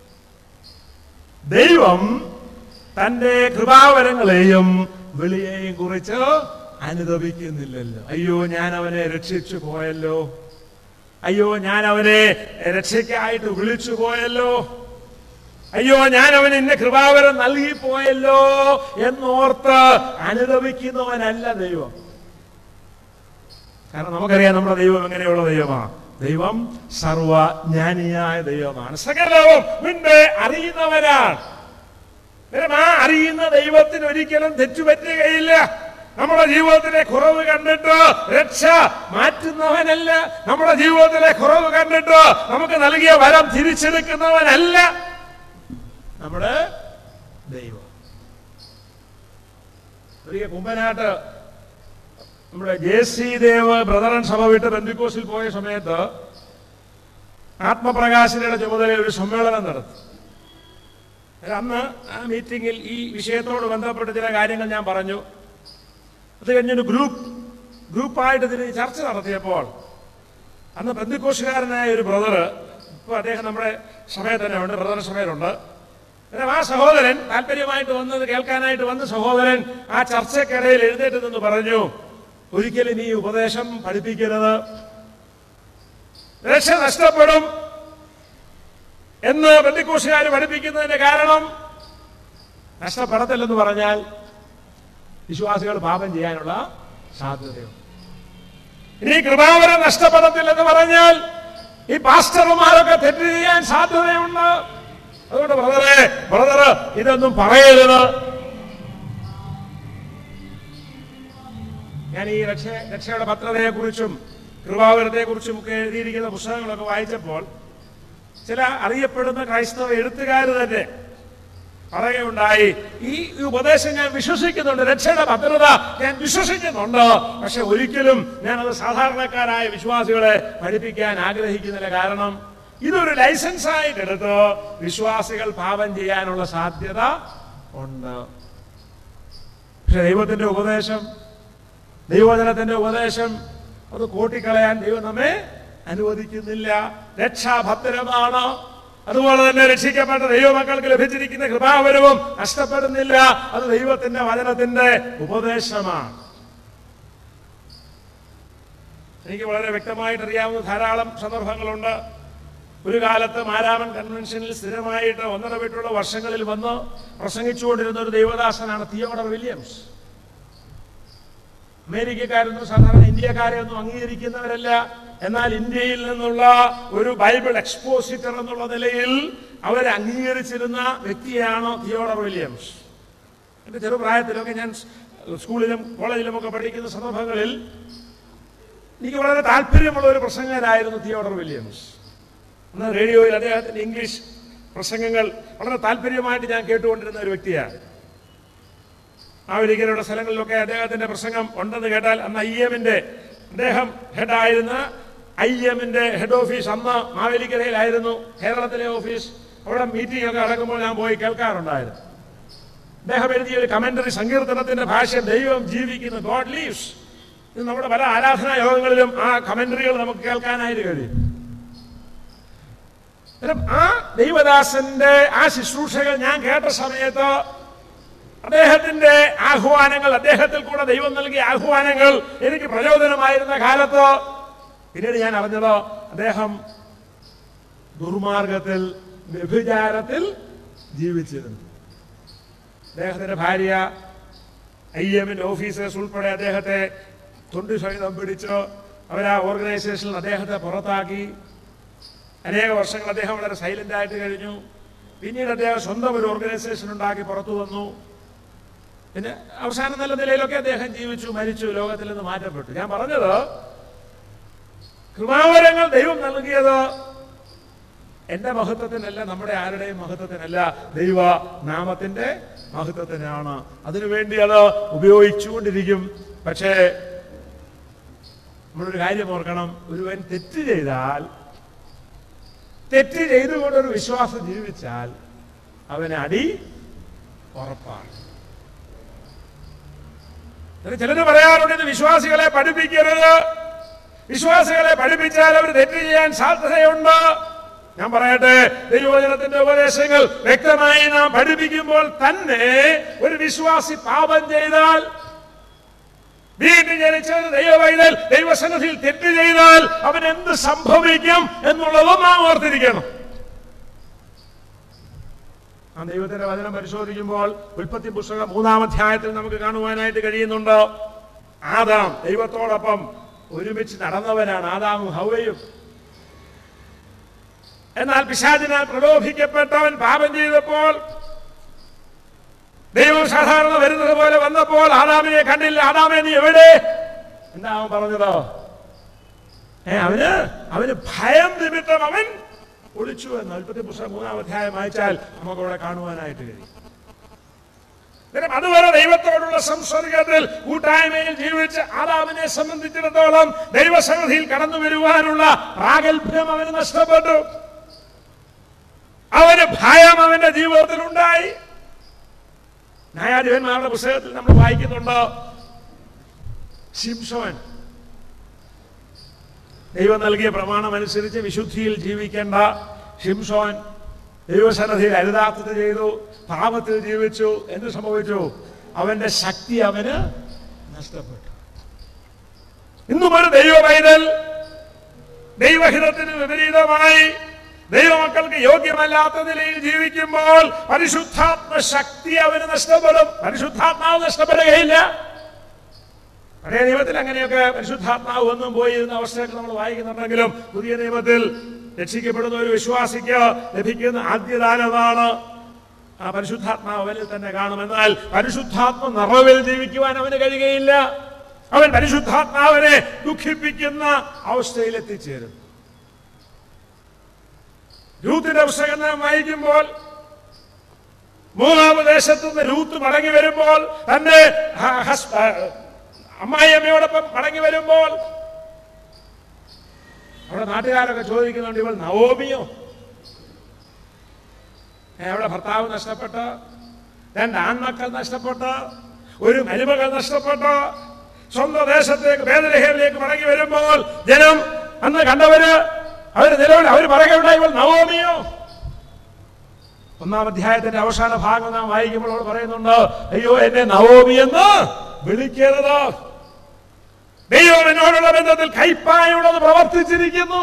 ദൈവം തന്റെ കൃപാവരങ്ങളെയും വിളിയെയും കുറിച്ച് അനുദപിക്കുന്നില്ലല്ലോ അയ്യോ ഞാൻ അവനെ രക്ഷിച്ചു പോയല്ലോ അയ്യോ ഞാൻ അവനെ രക്ഷയ്ക്കായിട്ട് വിളിച്ചു പോയല്ലോ അയ്യോ ഞാൻ അവന് ഇന്ന കൃപാവരം നൽകി പോയല്ലോ എന്നോർത്ത് അനുദപിക്കുന്നവനല്ല ദൈവം കാരണം നമുക്കറിയാം നമ്മുടെ ദൈവം എങ്ങനെയുള്ള ദൈവമാണ് ദൈവം സർവജ്ഞാനിയായ ദൈവമാണ് സകലവും മുൻപേ അറിയുന്നവനാണ് അന്നേരം ആ അറിയുന്ന ദൈവത്തിന് ഒരിക്കലും തെറ്റുപറ്റുകയില്ല നമ്മുടെ ജീവിതത്തിലെ കുറവ് കണ്ടിട്ട് രക്ഷ മാറ്റുന്നവനല്ല നമ്മുടെ ജീവിതത്തിലെ കുറവ് കണ്ടിട്ട് നമുക്ക് നൽകിയ വരം തിരിച്ചെടുക്കുന്നവനല്ല നമ്മുടെ ദൈവം ഒരിക്കൽ കുമ്പനാട്ട് നമ്മുടെ ജെ സി ദേവ് ബ്രദറൻ സഭ വിട്ട് ബന്ധുക്കോസിൽ പോയ സമയത്ത് ആത്മപ്രകാശനയുടെ ചുമതലയിൽ ഒരു സമ്മേളനം നടത്തി അന്ന് ആ മീറ്റിംഗിൽ ഈ വിഷയത്തോട് ബന്ധപ്പെട്ട് ചില കാര്യങ്ങൾ ഞാൻ പറഞ്ഞു അത് കഴിഞ്ഞൊരു ഗ്രൂപ്പ് ഗ്രൂപ്പായിട്ട് ഇതിന് ചർച്ച നടത്തിയപ്പോൾ അന്ന് ബന്ധുക്കോശുകാരനായ ഒരു ബ്രദർ ഇപ്പോൾ അദ്ദേഹം നമ്മുടെ സഭയിൽ തന്നെ ഉണ്ട് ബ്രദർ സഭയിലുണ്ട് അന്നേരം ആ സഹോദരൻ താല്പര്യമായിട്ട് വന്നത് കേൾക്കാനായിട്ട് വന്ന സഹോദരൻ ആ ചർച്ചക്കിടയിൽ എഴുന്നേറ്റ് നിന്ന് പറഞ്ഞു ഒരിക്കലും ഈ ഉപദേശം പഠിപ്പിക്കരുത് രക്ഷ നഷ്ടപ്പെടും എന്ന് ബന്ധുക്കോശുകാർ പഠിപ്പിക്കുന്നതിന്റെ കാരണം നഷ്ടപ്പെടത്തില്ലെന്ന് പറഞ്ഞാൽ വിശ്വാസികൾ പാപം ചെയ്യാനുള്ള സാധ്യതയുണ്ട് ഇനി കൃപാവരം നഷ്ടപ്പെടത്തില്ലെന്ന് പറഞ്ഞാൽ ഈ പാസ്റ്റർമാരൊക്കെ തെറ്റ് ചെയ്യാൻ സാധ്യതയുണ്ട് അതുകൊണ്ട് ബ്രദറെ ബ്രദർ ഇതൊന്നും പറയരുത് ഞാൻ ഈ രക്ഷ രക്ഷയുടെ ഭദ്രതയെ കുറിച്ചും കൃപാവരത്തെ കുറിച്ചും ഒക്കെ എഴുതിയിരിക്കുന്ന പുസ്തകങ്ങളൊക്കെ വായിച്ചപ്പോൾ ചില അറിയപ്പെടുന്ന ക്രൈസ്തവ എഴുത്തുകാർ തന്നെ പറയുകയുണ്ടായി ഈ ഉപദേശം ഞാൻ വിശ്വസിക്കുന്നുണ്ട് രക്ഷയുടെ ഭദ്രത ഞാൻ വിശ്വസിക്കുന്നുണ്ട് പക്ഷെ ഒരിക്കലും ഞാൻ അത് സാധാരണക്കാരായ വിശ്വാസികളെ പഠിപ്പിക്കാൻ ആഗ്രഹിക്കുന്നില്ല കാരണം ഇതൊരു ലൈസൻസ് ആയിട്ട് എടുത്ത് വിശ്വാസികൾ പാപം ചെയ്യാനുള്ള സാധ്യത ഉണ്ട് പക്ഷെ ദൈവത്തിന്റെ ഉപദേശം ദൈവജനത്തിന്റെ ഉപദേശം അത് കൂട്ടിക്കളയാൻ ദൈവം നമ്മെ അനുവദിക്കുന്നില്ല രക്ഷാഭദ്രമാണ് അതുപോലെ തന്നെ രക്ഷിക്കപ്പെട്ട ദൈവമക്കൾക്ക് ലഭിച്ചിരിക്കുന്ന കൃപാവരവും നഷ്ടപ്പെടുന്നില്ല അത് ദൈവത്തിന്റെ വചനത്തിന്റെ ഉപദേശമാണ് എനിക്ക് വളരെ വ്യക്തമായിട്ട് അറിയാവുന്ന ധാരാളം സന്ദർഭങ്ങളുണ്ട് ഒരു കാലത്ത് മാരാമൻ കൺവെൻഷനിൽ സ്ഥിരമായിട്ട് ഒന്നര വിട്ടുള്ള വർഷങ്ങളിൽ വന്ന് പ്രസംഗിച്ചുകൊണ്ടിരുന്ന ഒരു ദൈവദാസനാണ് തിയോഡർ വില്യംസ് അമേരിക്കക്കാരൊന്നും സാധാരണ ഇന്ത്യക്കാരെ ഒന്നും അംഗീകരിക്കുന്നവരല്ല എന്നാൽ ഇന്ത്യയിൽ നിന്നുള്ള ഒരു ബൈബിൾ എക്സ്പോസിറ്റർ എന്നുള്ള നിലയിൽ അവരെ അംഗീകരിച്ചിരുന്ന വ്യക്തിയാണ് തിയോഡർ വില്യംസ് എൻ്റെ ചെറുപ്രായത്തിലൊക്കെ ഞാൻ സ്കൂളിലും കോളേജിലും ഒക്കെ പഠിക്കുന്ന സന്ദർഭങ്ങളിൽ എനിക്ക് വളരെ താല്പര്യമുള്ള ഒരു പ്രസംഗകനായിരുന്നു തിയോഡർ വില്യംസ് അന്ന് റേഡിയോയിൽ അദ്ദേഹത്തിന്റെ ഇംഗ്ലീഷ് പ്രസംഗങ്ങൾ വളരെ താല്പര്യമായിട്ട് ഞാൻ കേട്ടുകൊണ്ടിരുന്ന ഒരു വ്യക്തിയാണ് മാവേലിക്കരയുടെ സ്ഥലങ്ങളിലൊക്കെ അദ്ദേഹത്തിന്റെ പ്രസംഗം ഉണ്ടെന്ന് കേട്ടാൽ അന്ന് ഐ എമ്മിന്റെ അദ്ദേഹം ഹെഡായിരുന്ന ഐ എമ്മിന്റെ ഹെഡ് ഓഫീസ് അന്ന് മാവേലിക്കരയിലായിരുന്നു കേരളത്തിലെ ഓഫീസ് അവിടെ മീറ്റിംഗ് ഒക്കെ നടക്കുമ്പോൾ ഞാൻ പോയി കേൾക്കാറുണ്ടായിരുന്നു അദ്ദേഹം എഴുതിയ ഒരു കമന്ററി സങ്കീർത്തനത്തിന്റെ ഭാഷ ദൈവം ജീവിക്കുന്നു ഗോഡ് ലീവ്സ് ഇത് നമ്മുടെ പല ആരാധനാ യോഗങ്ങളിലും ആ കമന്ററികൾ നമുക്ക് കേൾക്കാനായിട്ട് കഴിയും അന്നേരം ആ ദൈവദാസന്റെ ആ ശുശ്രൂഷകൾ ഞാൻ കേട്ട സമയത്ത് അദ്ദേഹത്തിന്റെ ആഹ്വാനങ്ങൾ അദ്ദേഹത്തിൽ കൂടെ ദൈവം നൽകിയ ആഹ്വാനങ്ങൾ എനിക്ക് പ്രചോദനമായിരുന്ന കാലത്ത് പിന്നീട് ഞാൻ അറിഞ്ഞത് അദ്ദേഹം ദുർമാർഗത്തിൽ വ്യഭിചാരത്തിൽ ജീവിച്ചിരുന്നു അദ്ദേഹത്തിന്റെ ഭാര്യ ഐ എമ്മിന്റെ ഓഫീസേഴ്സ് ഉൾപ്പെടെ അദ്ദേഹത്തെ തൊണ്ടി സഹിതം പിടിച്ച് അവർ ആ ഓർഗനൈസേഷനിൽ അദ്ദേഹത്തെ പുറത്താക്കി അനേക വർഷങ്ങൾ അദ്ദേഹം വളരെ സൈലന്റ് ആയിട്ട് കഴിഞ്ഞു പിന്നീട് അദ്ദേഹം സ്വന്തം ഒരു ഓർഗനൈസേഷൻ ഉണ്ടാക്കി പുറത്തു വന്നു പിന്നെ അവസാന നല്ല നിലയിലൊക്കെ അദ്ദേഹം ജീവിച്ചു മരിച്ചു ലോകത്തിൽ നിന്ന് മാറ്റപ്പെട്ടു ഞാൻ പറഞ്ഞത് കൃപാവരങ്ങൾ ദൈവം നൽകിയത് എന്റെ മഹത്വത്തിനല്ല നമ്മുടെ ആരുടെയും മഹത്വത്തിനല്ല ദൈവ നാമത്തിന്റെ മഹത്വത്തിനാണ് അതിനുവേണ്ടി അത് ഉപയോഗിച്ചുകൊണ്ടിരിക്കും പക്ഷേ നമ്മളൊരു കാര്യം ഓർക്കണം ഒരുവൻ തെറ്റ് ചെയ്താൽ തെറ്റ് ചെയ്തുകൊണ്ട് ഒരു വിശ്വാസം ജീവിച്ചാൽ അവന് അടി ഉറപ്പാണ് ചിലര് പറയാറുണ്ട് ഇത് വിശ്വാസികളെ പഠിപ്പിക്കരുത് വിശ്വാസികളെ പഠിപ്പിച്ചാൽ അവർ തെറ്റ് ചെയ്യാൻ സാധ്യതയുണ്ട് ഞാൻ പറയട്ടെ ദൈവവചനത്തിന്റെ ഉപദേശങ്ങൾ വ്യക്തമായി നാം പഠിപ്പിക്കുമ്പോൾ തന്നെ ഒരു വിശ്വാസി പാപം ചെയ്താൽ വീണ്ടും ജനിച്ചത് ദൈവവൈതൽ ദൈവസന്നിധിയിൽ തെറ്റ് ചെയ്താൽ അവൻ എന്ത് സംഭവിക്കും എന്നുള്ളതും നാം ഓർത്തിരിക്കണം ആ ദൈവത്തിന്റെ വചനം പരിശോധിക്കുമ്പോൾ ഉൽപ്പത്തി പുസ്തകം മൂന്നാം അധ്യായത്തിൽ നമുക്ക് കാണുവാനായിട്ട് കഴിയുന്നുണ്ട് ആദാം ദൈവത്തോടൊപ്പം ഒരുമിച്ച് നടന്നവനാണ് ആദാമും ഹൗവയും എന്നാൽ പിശാചിനാൽ പ്രലോഭിക്കപ്പെട്ടവൻ പാപം ചെയ്തപ്പോൾ ദൈവം സാധാരണ വരുന്നത് പോലെ വന്നപ്പോൾ ആദാമിനെ കണ്ടില്ല ആദാമെ നീ എവിടെ എന്താ അവൻ പറഞ്ഞതോ ഏ അവന് അവന് ഭയം നിമിത്തം അവൻ ഒളിച്ചു എന്ന് അല്പത്തി പുസ്തകം മൂന്നാം അധ്യായം വായിച്ചാൽ നമുക്കവിടെ കാണുവാനായിട്ട് കഴിയും അന്നേരം അതുവരെ ദൈവത്തോടുള്ള സംസർഗത്തിൽ കൂട്ടായ്മയിൽ ജീവിച്ച് ആദാമിനെ സംബന്ധിച്ചിടത്തോളം ദൈവസന്നിധിയിൽ കടന്നു വരുവാനുള്ള പ്രാഗൽഭ്യം അവന് നഷ്ടപ്പെട്ടു അവന് ഭയം അവന്റെ ജീവിതത്തിൽ ഉണ്ടായി ന്യായാധിപന്മാരുടെ പുസ്തകത്തിൽ നമ്മൾ വായിക്കുന്നുണ്ട് ശിംഷോൻ ദൈവം നൽകിയ പ്രമാണം അനുസരിച്ച് വിശുദ്ധിയിൽ ജീവിക്കേണ്ട ഷിംഷോൻ ദൈവസന്നദ്ധിയിൽ അരുതാർത്ഥത ചെയ്തു പാപത്തിൽ ജീവിച്ചു എന്ത് സംഭവിച്ചു അവന്റെ ശക്തി അവന് നഷ്ടപ്പെട്ടു ഇന്നും ഒരു ദൈവവൈതൽ ദൈവഹിതത്തിന് വിപരീതമായി ദൈവമക്കൾക്ക് യോഗ്യമല്ലാത്ത നിലയിൽ ജീവിക്കുമ്പോൾ പരിശുദ്ധാത്മ ശക്തി അവന് നഷ്ടപ്പെടും പരിശുദ്ധാത്മാവ് നഷ്ടപ്പെടുകയില്ല പഴയ നിയമത്തിൽ അങ്ങനെയൊക്കെ പരിശുദ്ധാത്മാവ് ഒന്നും പോയിരുന്ന അവസ്ഥയൊക്കെ നമ്മൾ വായിക്കുന്നുണ്ടെങ്കിലും പുതിയ നിയമത്തിൽ രക്ഷിക്കപ്പെടുന്ന ഒരു വിശ്വാസിക്ക് ലഭിക്കുന്ന ആദ്യദാനമാണ് ആ പരിശുദ്ധാത്മാവ് അവനിൽ തന്നെ കാണും എന്നാൽ പരിശുദ്ധാത്മ നിറവിൽ ജീവിക്കുവാൻ അവന് കഴിയുകയില്ല അവൻ പരിശുദ്ധാത്മാവിനെ ദുഃഖിപ്പിക്കുന്ന അവസ്ഥയിൽ എത്തിച്ചേരും രൂത്തിന്റെ പുസ്തകം നാം വായിക്കുമ്പോൾ മൂന്നാം ദേശത്തു നിന്ന് രൂത്ത് മടങ്ങി വരുമ്പോൾ തന്റെ ഹ- ഹസ്- ആ, അമ്മായിയമ്മയോടൊപ്പം മടങ്ങി വരുമ്പോൾ അവിടെ നാട്ടുകാരൊക്കെ ചോദിക്കുന്നുണ്ട് ഇവൾ നവോമിയോ ഏ, അവിടെ ഭർത്താവ് നഷ്ടപ്പെട്ട് രണ്ട് ആൺമക്കൾ നഷ്ടപ്പെട്ട് ഒരു മരുമകൾ നഷ്ടപ്പെട്ട് സ്വന്തം ദേശത്തേക്ക് വേദനഹേമിലേക്ക് മടങ്ങി വരുമ്പോൾ ജനം അന്ന് കണ്ടവര് അവര് നിലവിൽ അവര് പറയുകയുണ്ടായി ഇവൾ നവോമിയോ ഒന്നാം അധ്യായത്തിന്റെ അവസാന ഭാഗം നാം വായിക്കുമ്പോൾ അവൾ പറയുന്നുണ്ട് അയ്യോ എന്നെ നവോമി എന്ന് വിളിക്കരുത് ദൈവം എന്നോടുള്ള ബന്ധത്തിൽ കൈപ്പായുള്ളത് പ്രവർത്തിച്ചിരിക്കുന്നു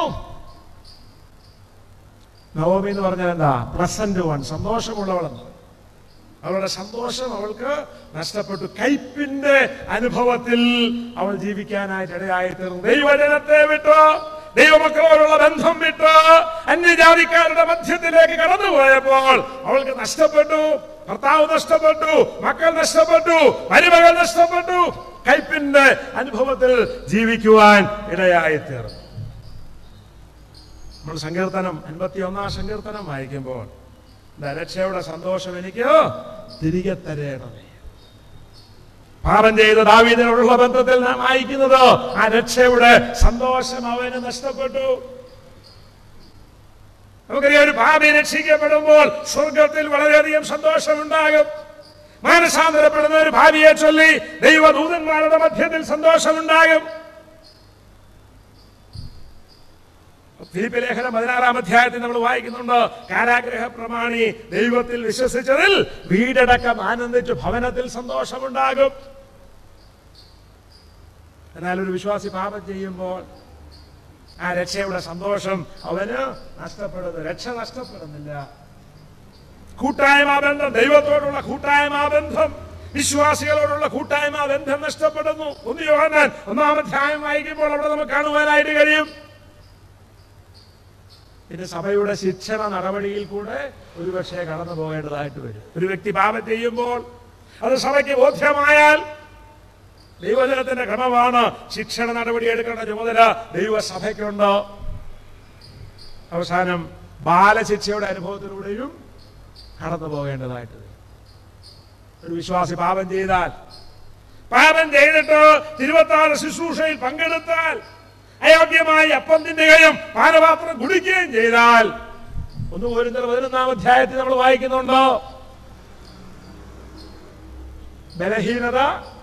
നവോമി എന്ന് പറഞ്ഞാൽ എന്താ പ്രസന്റ് വൺ സന്തോഷമുള്ളവളെന്ന് അവളുടെ സന്തോഷം അവൾക്ക് നഷ്ടപ്പെട്ടു കയ്പിന്റെ അനുഭവത്തിൽ അവൾ ജീവിക്കാനായിട്ട് ഇടയായി തീർന്നു ദൈവജനത്തെ വിട്ട് ദൈവമക്കളോടുള്ള ബന്ധം വിട്ട് അന്യജാതിക്കാരുടെ മധ്യത്തിലേക്ക് കടന്നുപോയപ്പോൾ അവൾക്ക് നഷ്ടപ്പെട്ടു ഭർത്താവ് നഷ്ടപ്പെട്ടു മക്കൾ നഷ്ടപ്പെട്ടു മരുമകൾ നഷ്ടപ്പെട്ടു കയ്പിന്റെ അനുഭവത്തിൽ ജീവിക്കുവാൻ ഇടയായി തീർന്നു നമ്മൾ സങ്കീർത്തനം അൻപത്തി ഒന്നാം സങ്കീർത്തനം വായിക്കുമ്പോൾ ദാ രക്ഷയുടെ സന്തോഷം എനിക്ക് തിരികെ തരേണമേ പാപം ചെയ്ത ദാവീദിനോടുള്ള ബന്ധത്തിൽ നാം വായിക്കുന്നത് ആ രക്ഷയുടെ സന്തോഷം അവന് നഷ്ടപ്പെട്ടു നമുക്കറിയാം ഒരു പാപി രക്ഷിക്കപ്പെടുമ്പോൾ സ്വർഗത്തിൽ വളരെയധികം സന്തോഷമുണ്ടാകും മാനസാന്തരപ്പെടുന്ന ഒരു ഭാവിയെ ചൊല്ലി ദൈവദൂതന്മാരുടെ മധ്യത്തിൽ സന്തോഷമുണ്ടാകും ഫിലിപ്പ് ലേഖനം പതിനാറാം അധ്യായത്തിൽ നമ്മൾ വായിക്കുന്നുണ്ട് കാരാഗ്രഹ പ്രമാണി ദൈവത്തിൽ വിശ്വസിച്ചതിൽ വീടടക്കം ആനന്ദിച്ചു ഭവനത്തിൽ സന്തോഷമുണ്ടാകും എന്നാൽ ഒരു വിശ്വാസി പാപം ചെയ്യുമ്പോൾ ആ രക്ഷയുടെ സന്തോഷം അവന് നഷ്ടപ്പെടുന്നു രക്ഷ നഷ്ടപ്പെടുന്നില്ല കൂട്ടായ്മ ബന്ധം ദൈവത്തോടുള്ള കൂട്ടായ്മ ബന്ധം വിശ്വാസികളോടുള്ള കൂട്ടായ്മ ബന്ധം നഷ്ടപ്പെടുന്നു ഒന്ന് യോഹന്നാൻ ഒന്നാം അധ്യായം വായിക്കുമ്പോൾ അവിടെ നമുക്ക് കാണുവാനായിട്ട് കഴിയും പിന്നെ സഭയുടെ ശിക്ഷണ നടപടിയിൽ കൂടെ ഒരുപക്ഷെ കടന്നു പോകേണ്ടതായിട്ട് വരും ഒരു വ്യക്തി പാപം ചെയ്യുമ്പോൾ അത് സഭയ്ക്ക് ബോധ്യമായാൽ ദൈവജനത്തിന്റെ ക്രമമാണ് ശിക്ഷണ നടപടി എടുക്കേണ്ട ചുമതല ദൈവസഭയ്ക്കുണ്ട് അവസാനം ബാലശിക്ഷയുടെ അനുഭവത്തിലൂടെയും കടന്നു പോകേണ്ടതായിട്ട് വരും ഒരു വിശ്വാസി പാപം ചെയ്താൽ പാപം ചെയ്തിട്ട് തിരുവത്താറ് ശുശ്രൂഷയിൽ പങ്കെടുത്താൽ അയോഗ്യമായി അപ്പം തിന്നുകയും പാനപാത്രം കുടിക്കുകയും ചെയ്താൽ ഒന്ന് പോരുന്ന പതിനൊന്നാം അധ്യായത്തിൽ നമ്മൾ വായിക്കുന്നുണ്ടോ ബലഹീനത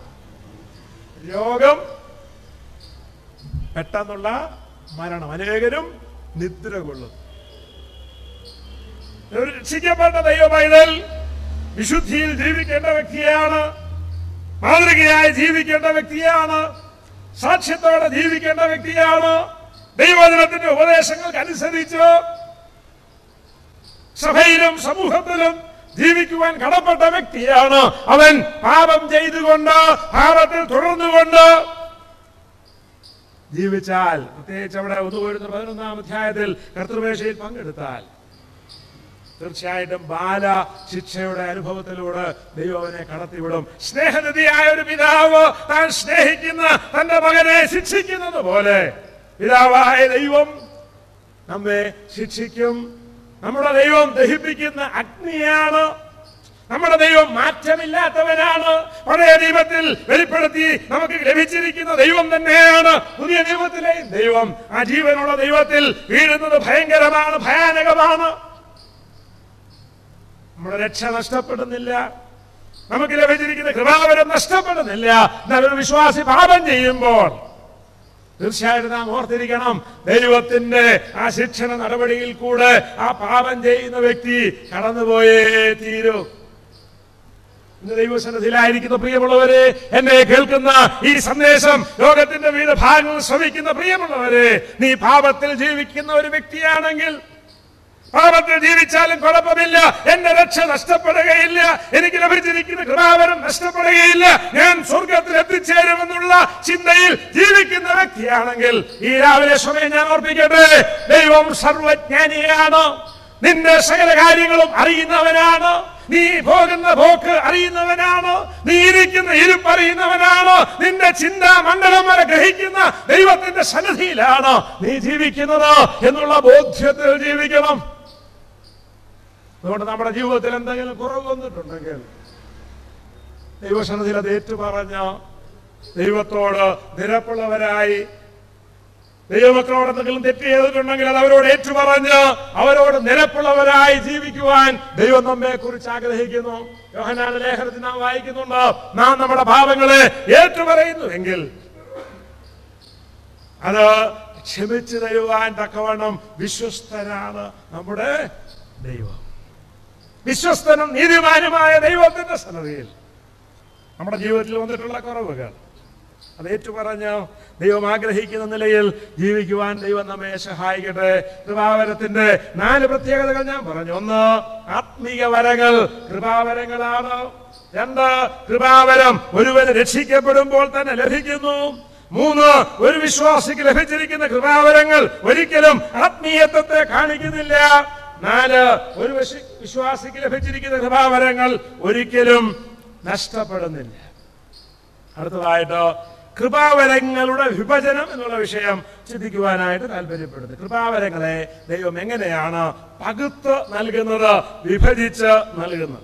രോഗം പെട്ടെന്നുള്ള മരണം അനേകരും നിദ്ര കൊള്ളും ഒരു രക്ഷിക്കപ്പെട്ട ദൈവ പൈതൽ വിശുദ്ധിയിൽ ജീവിക്കേണ്ട വ്യക്തിയാണ് മാതൃകയായി ജീവിക്കേണ്ട വ്യക്തിയാണ് സാക്ഷ്യത്തോടെ ജീവിക്കേണ്ട വ്യക്തിയാണ് ദൈവജനത്തിന്റെ ഉപദേശങ്ങൾക്ക് അനുസരിച്ച് സഭയിലും സമൂഹത്തിലും ജീവിക്കുവാൻ കടപ്പെട്ട വ്യക്തിയാണ് അവൻ പാപം ചെയ്തുകൊണ്ട് പാപത്തിൽ തുടർന്നുകൊണ്ട് ജീവിച്ചാൽ പ്രത്യേകിച്ച് അവിടെ ഒന്നുപോരുന്ന പതിനൊന്നാം അധ്യായത്തിൽ കർത്തൃവേഷയിൽ പങ്കെടുത്താൽ തീർച്ചയായിട്ടും ബാല ശിക്ഷയുടെ അനുഭവത്തിലൂടെ ദൈവം അവനെ കടത്തിവിടും സ്നേഹനിധിയായ ഒരു പിതാവ് താൻ സ്നേഹിക്കുന്ന തന്റെ മകനെ ശിക്ഷിക്കുന്നത് പോലെ പിതാവായ ദൈവം നമ്മെ ശിക്ഷിക്കും നമ്മുടെ ദൈവം ദഹിപ്പിക്കുന്ന അഗ്നിയാണ് നമ്മുടെ ദൈവം മാറ്റമില്ലാത്തവനാണ് പഴയ നിയമത്തിൽ വെളിപ്പെടുത്തി നമുക്ക് ലഭിച്ചിരിക്കുന്ന ദൈവം തന്നെയാണ് പുതിയ നിയമത്തിലെയും ദൈവം ആ ജീവനുള്ള ദൈവത്തിൽ വീഴുന്നത് ഭയങ്കരമാണ് ഭയാനകമാണ് നമ്മുടെ രക്ഷ നഷ്ടപ്പെടുന്നില്ല നമുക്ക് ലഭിച്ചിരിക്കുന്ന കൃപാവരം നഷ്ടപ്പെടുന്നില്ല എന്നാൽ ഒരു വിശ്വാസി പാപം ചെയ്യുമ്പോൾ തീർച്ചയായിട്ടും നാം ഓർത്തിരിക്കണം ദൈവത്തിന്റെ ആ ശിക്ഷണ നടപടിയിൽ കൂടെ ആ പാപം ചെയ്യുന്ന വ്യക്തി കടന്നുപോയേ തീരൂ ഇന്ന് ദൈവസന്നിധിയിലായിരിക്കുന്ന പ്രിയമുള്ളവരെ എന്നെ കേൾക്കുന്ന ഈ സന്ദേശം ലോകത്തിന്റെ വിവിധ ഭാഗങ്ങളിൽ ശ്രമിക്കുന്ന പ്രിയമുള്ളവരെ നീ പാപത്തിൽ ജീവിക്കുന്ന ഒരു വ്യക്തിയാണെങ്കിൽ പാപത്തിൽ ജീവിച്ചാലും കുഴപ്പമില്ല എന്റെ രക്ഷ നഷ്ടപ്പെടുകയില്ല എനിക്ക് ലഭിച്ചിരിക്കുന്ന കൃപാവരം നഷ്ടപ്പെടുകയില്ല ഞാൻ സ്വർഗത്തിൽ എത്തിച്ചേരുമെന്നുള്ള ചിന്തയിൽ ജീവിക്കുന്ന വ്യക്തിയാണെങ്കിൽ ഈ രാവിലെ സമയം ഞാൻ ഓർപ്പിക്കട്ടെ ദൈവം സർവജ്ഞാനിയാണ് നിന്റെ സകല കാര്യങ്ങളും അറിയുന്നവനാണ് നീ പോകുന്ന പോക്ക് അറിയുന്നവനാണ് നീ ഇരിക്കുന്ന ഇരിപ്പ് അറിയുന്നവനാണ് നിന്റെ ചിന്താ മണ്ഡലം വരെ ഗ്രഹിക്കുന്ന ദൈവത്തിന്റെ സന്നിധിയിലാണ് നീ ജീവിക്കുന്നത് എന്നുള്ള ബോധ്യത്തിൽ ജീവിക്കണം അതുകൊണ്ട് നമ്മുടെ ജീവിതത്തിൽ എന്തെങ്കിലും കുറവ് വന്നിട്ടുണ്ടെങ്കിൽ ദൈവസന്നിധിയിൽ അത് ഏറ്റുപറഞ്ഞ് ദൈവത്തോട് നിരപ്പുള്ളവരായി ദൈവമക്കളോട് എന്തെങ്കിലും തെറ്റ് ചെയ്തിട്ടുണ്ടെങ്കിൽ അത് അവരോട് ഏറ്റുപറഞ്ഞ് അവരോട് നിരപ്പുള്ളവരായി ജീവിക്കുവാൻ ദൈവം നമ്മെ കുറിച്ച് ആഗ്രഹിക്കുന്നു യോഹനാന ലേഖനത്തിൽ നാം വായിക്കുന്നുണ്ട് നാം നമ്മുടെ പാപങ്ങളെ ഏറ്റുപറയുന്നു എങ്കിൽ അത് ക്ഷമിച്ചു തരുവാൻ തക്കവണ്ണം വിശ്വസ്തനാണ് നമ്മുടെ ദൈവം വിശ്വസ്തനും നീതിമാനുമായ ദൈവത്തിന്റെ സന്നദ്ധിയിൽ നമ്മുടെ ജീവിതത്തിൽ വന്നിട്ടുള്ള കുറവുകൾ അത് ഏറ്റുപറഞ്ഞ് ദൈവം ആഗ്രഹിക്കുന്ന നിലയിൽ ജീവിക്കുവാൻ ദൈവം നമ്മെ സഹായിക്കട്ടെ കൃപാവരത്തിന്റെ നാല് പ്രത്യേകതകൾ ഞാൻ പറഞ്ഞു ഒന്ന് ആത്മീയ വരങ്ങൾ കൃപാവരങ്ങളാണ് രണ്ട് കൃപാവരം ഒരുവന് രക്ഷിക്കപ്പെടുമ്പോൾ തന്നെ ലഭിക്കുന്നു മൂന്ന് ഒരു വിശ്വാസിക്ക് ലഭിച്ചിരിക്കുന്ന കൃപാവരങ്ങൾ ഒരിക്കലും ആത്മീയത്വത്തെ കാണിക്കുന്നില്ല നാല് ഒരു വിശ്വ- വിശ്വാസിക്ക് ലഭിച്ചിരിക്കുന്ന കൃപാവരങ്ങൾ ഒരിക്കലും നഷ്ടപ്പെടുന്നില്ല അടുത്തതായിട്ട് കൃപാവരങ്ങളുടെ വിഭജനം എന്നുള്ള വിഷയം ചിന്തിക്കുവാനായിട്ട് താല്പര്യപ്പെടുന്നു കൃപാവരങ്ങളെ ദൈവം എങ്ങനെയാണ് പകുത്ത് നൽകുന്നത് വിഭജിച്ച് നൽകുന്നത്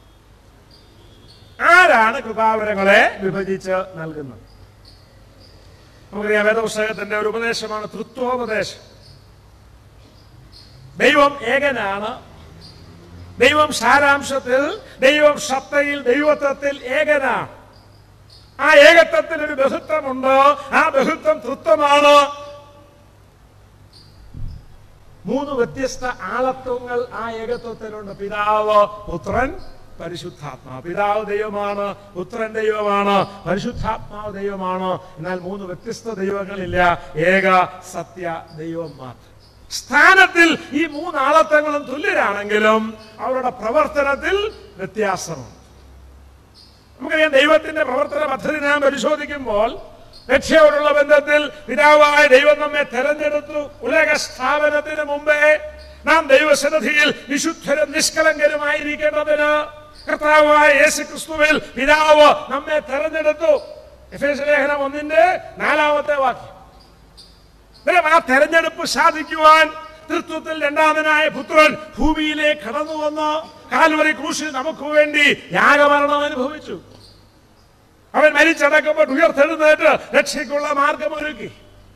ആരാണ് കൃപാവരങ്ങളെ വിഭജിച്ച് നൽകുന്നത് നമുക്കറിയാം വേദപുസ്തകത്തിന്റെ ഒരു ഉപദേശമാണ് തൃത്വോപദേശം ദൈവം ഏകനാണ് ദൈവം സാരാംശത്തിൽ ദൈവം സത്തയിൽ ദൈവത്വത്തിൽ ഏകനാണ് ആ ഏകത്വത്തിൽ ഒരു ബഹുത്വമുണ്ട് ആ ബഹുത്വം തൃത്വമാണ് മൂന്ന് വ്യത്യസ്ത ആളത്വങ്ങൾ ആ ഏകത്വത്തിലുണ്ട് പിതാവ് പുത്രൻ പരിശുദ്ധാത്മാവ് പിതാവ് ദൈവമാണ് പുത്രൻ ദൈവമാണ് പരിശുദ്ധാത്മാവ് ദൈവമാണ് എന്നാൽ മൂന്ന് വ്യത്യസ്ത ദൈവങ്ങളില്ല ഏക സത്യ ദൈവം മാത്രം സ്ഥാനത്തിൽ ഈ മൂന്നാളത്തങ്ങളും തുല്യരാണെങ്കിലും അവരുടെ പ്രവർത്തനത്തിൽ വ്യത്യാസമുണ്ട് നമുക്കറിയാം ദൈവത്തിന്റെ പ്രവർത്തന പദ്ധതി നാം പരിശോധിക്കുമ്പോൾ രക്ഷയോടുള്ള ബന്ധത്തിൽ പിതാവായ ദൈവം നമ്മെ തെരഞ്ഞെടുത്തു ഉലക സ്ഥാപനത്തിന് മുമ്പേ നാം ദൈവസന്നിധിയിൽ വിശുദ്ധരും നിഷ്കളങ്കരുമായിരിക്കേണ്ടതിന് കർത്താവായ യേശു ക്രിസ്തുവിൽ പിതാവ് നമ്മെ തെരഞ്ഞെടുത്തു എഫേസ് ലേഖനം ഒന്നിന്റെ നാലാമത്തെ വാക്യം അന്നേരം ആ തെരഞ്ഞെടുപ്പ് സാധിക്കുവാൻ തൃത്വത്തിൽ രണ്ടാമനായ പുത്രൻ ഭൂമിയിലേക്ക് കടന്നു വന്ന് കാൽവറി ക്രൂശിൽ നമുക്ക് വേണ്ടി യാഗമരണം അനുഭവിച്ചു അവൻ മരിച്ചടക്കപ്പെട്ട് ഉയർത്തെഴുന്നേറ്റ് രക്ഷയ്ക്കുള്ള മാർഗമൊരുക്കി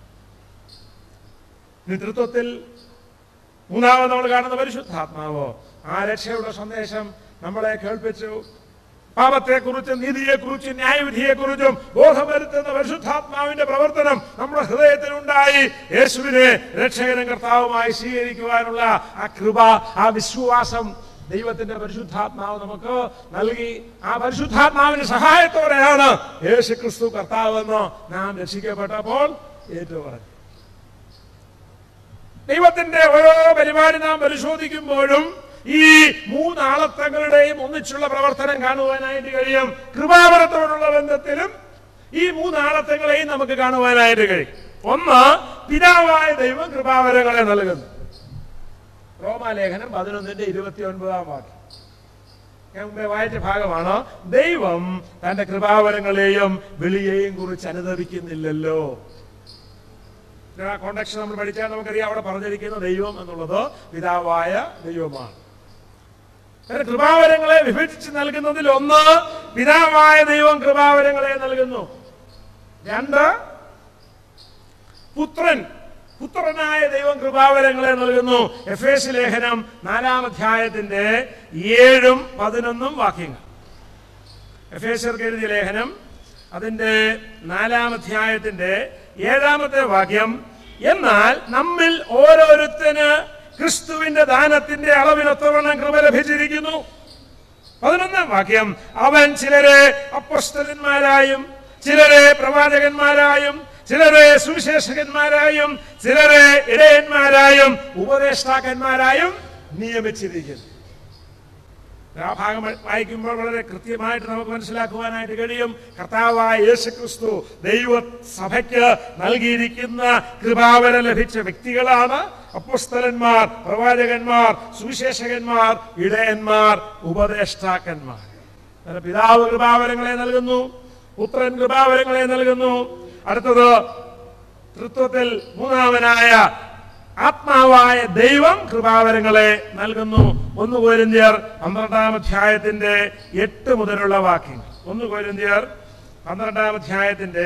നേതൃത്വത്തിൽ മൂന്നാമത് നമ്മൾ കാണുന്ന പരിശുദ്ധാത്മാവോ ആ രക്ഷയുടെ സന്ദേശം നമ്മളെ കേൾപ്പിച്ചു പാപത്തെക്കുറിച്ചും നീതിയെക്കുറിച്ചും ന്യായവിധിയെക്കുറിച്ചും ബോധം വരുത്തുന്ന പരിശുദ്ധാത്മാവിന്റെ പ്രവർത്തനം നമ്മുടെ ഹൃദയത്തിലുണ്ടായി യേശുവിനെ രക്ഷകനും കർത്താവുമായി സ്വീകരിക്കുവാനുള്ള ആ കൃപ ആ വിശ്വാസം ദൈവത്തിന്റെ പരിശുദ്ധാത്മാവ് നമുക്ക് നൽകി ആ പരിശുദ്ധാത്മാവിന്റെ സഹായത്തോടെയാണ് യേശു ക്രിസ്തു കർത്താവെന്ന് നാം രക്ഷിക്കപ്പെട്ടപ്പോൾ ഏറ്റുപറഞ്ഞു ദൈവത്തിന്റെ ഓരോ പരിപാടി നാം പരിശോധിക്കുമ്പോഴും ഈ മൂന്നാളത്തങ്ങളുടെയും ഒന്നിച്ചുള്ള പ്രവർത്തനം കാണുവാനായിട്ട് കഴിയും കൃപാവരത്തോടുള്ള ബന്ധത്തിലും ഈ മൂന്നാളത്തങ്ങളെയും നമുക്ക് കാണുവാനായിട്ട് കഴിയും ഒന്ന് പിതാവായ ദൈവം കൃപാവരങ്ങളെ നൽകുന്നു റോമാലേഖനം പതിനൊന്നിന്റെ ഇരുപത്തി ഒൻപതാം വാക്യം ഞാൻ മുമ്പേ വായിച്ച ഭാഗമാണ് ദൈവം തന്റെ കൃപാവരങ്ങളെയും വിളിയെയും കുറിച്ച് അനുദപിക്കുന്നില്ലല്ലോ ആ കോണ്ടക്ഷൻ നമ്മൾ പഠിച്ചാൽ നമുക്കറിയാം അവിടെ പറഞ്ഞിരിക്കുന്ന ദൈവം എന്നുള്ളത് പിതാവായ ദൈവമാണ് അങ്ങനെ കൃപാവരങ്ങളെ വിഭജിച്ച് നൽകുന്നതിൽ ഒന്ന് പിതാവായ ദൈവം കൃപാവരങ്ങളെ നൽകുന്നു രണ്ട് പുത്രൻ പുത്രനായ ദൈവം കൃപാവരങ്ങളെ നൽകുന്നു എഫ് എസ് ലേഖനം നാലാം അധ്യായത്തിന്റെ ഏഴും പതിനൊന്നും വാക്യങ്ങൾ എഫ് എസ് എഴുതിയ ലേഖനം അതിന്റെ നാലാം അധ്യായത്തിന്റെ ഏഴാമത്തെ വാക്യം എന്നാൽ നമ്മിൽ ഓരോരുത്തന് ക്രിസ്തുവിന്റെ ദാനത്തിന്റെ അളവിനൊത്തവണ്ണം കൃപ ലഭിച്ചിരിക്കുന്നു പതിനൊന്നാം വാക്യം അവൻ ചിലരെ അപ്പസ്തലന്മാരായും ചിലരെ പ്രവാചകന്മാരായും ചിലരെ സുവിശേഷകന്മാരായും ചിലരെ ഇടയന്മാരായും ഉപദേഷ്ടാക്കന്മാരായും നിയമിച്ചിരിക്കുന്നു ആ ഭാഗം വായിക്കുമ്പോൾ വളരെ കൃത്യമായിട്ട് നമുക്ക് മനസ്സിലാക്കുവാനായിട്ട് കഴിയും കർത്താവായ യേശു ക്രിസ്തു ദൈവ സഭയ്ക്ക് നൽകിയിരിക്കുന്ന കൃപാവര ലഭിച്ച വ്യക്തികളാണ് അപ്പസ്തലന്മാർ പ്രവാചകന്മാർ സുവിശേഷകന്മാർ ഇടയന്മാർ ഉപദേഷ്ടാക്കന്മാർ അങ്ങനെ പിതാവ് കൃപാവരങ്ങളെ നൽകുന്നു പുത്രൻ കൃപാവരങ്ങളെ നൽകുന്നു അടുത്തത് തൃത്വത്തിൽ മൂന്നാമനായ ആത്മാവായ ദൈവം കൃപാവരങ്ങളെ നൽകുന്നു ഒന്ന് കോരിന്ത്യർ പന്ത്രണ്ടാം അധ്യായത്തിന്റെ എട്ട് മുതലുള്ള വാക്യങ്ങൾ ഒന്ന് കോരിന്ത്യർ പന്ത്രണ്ടാം അധ്യായത്തിന്റെ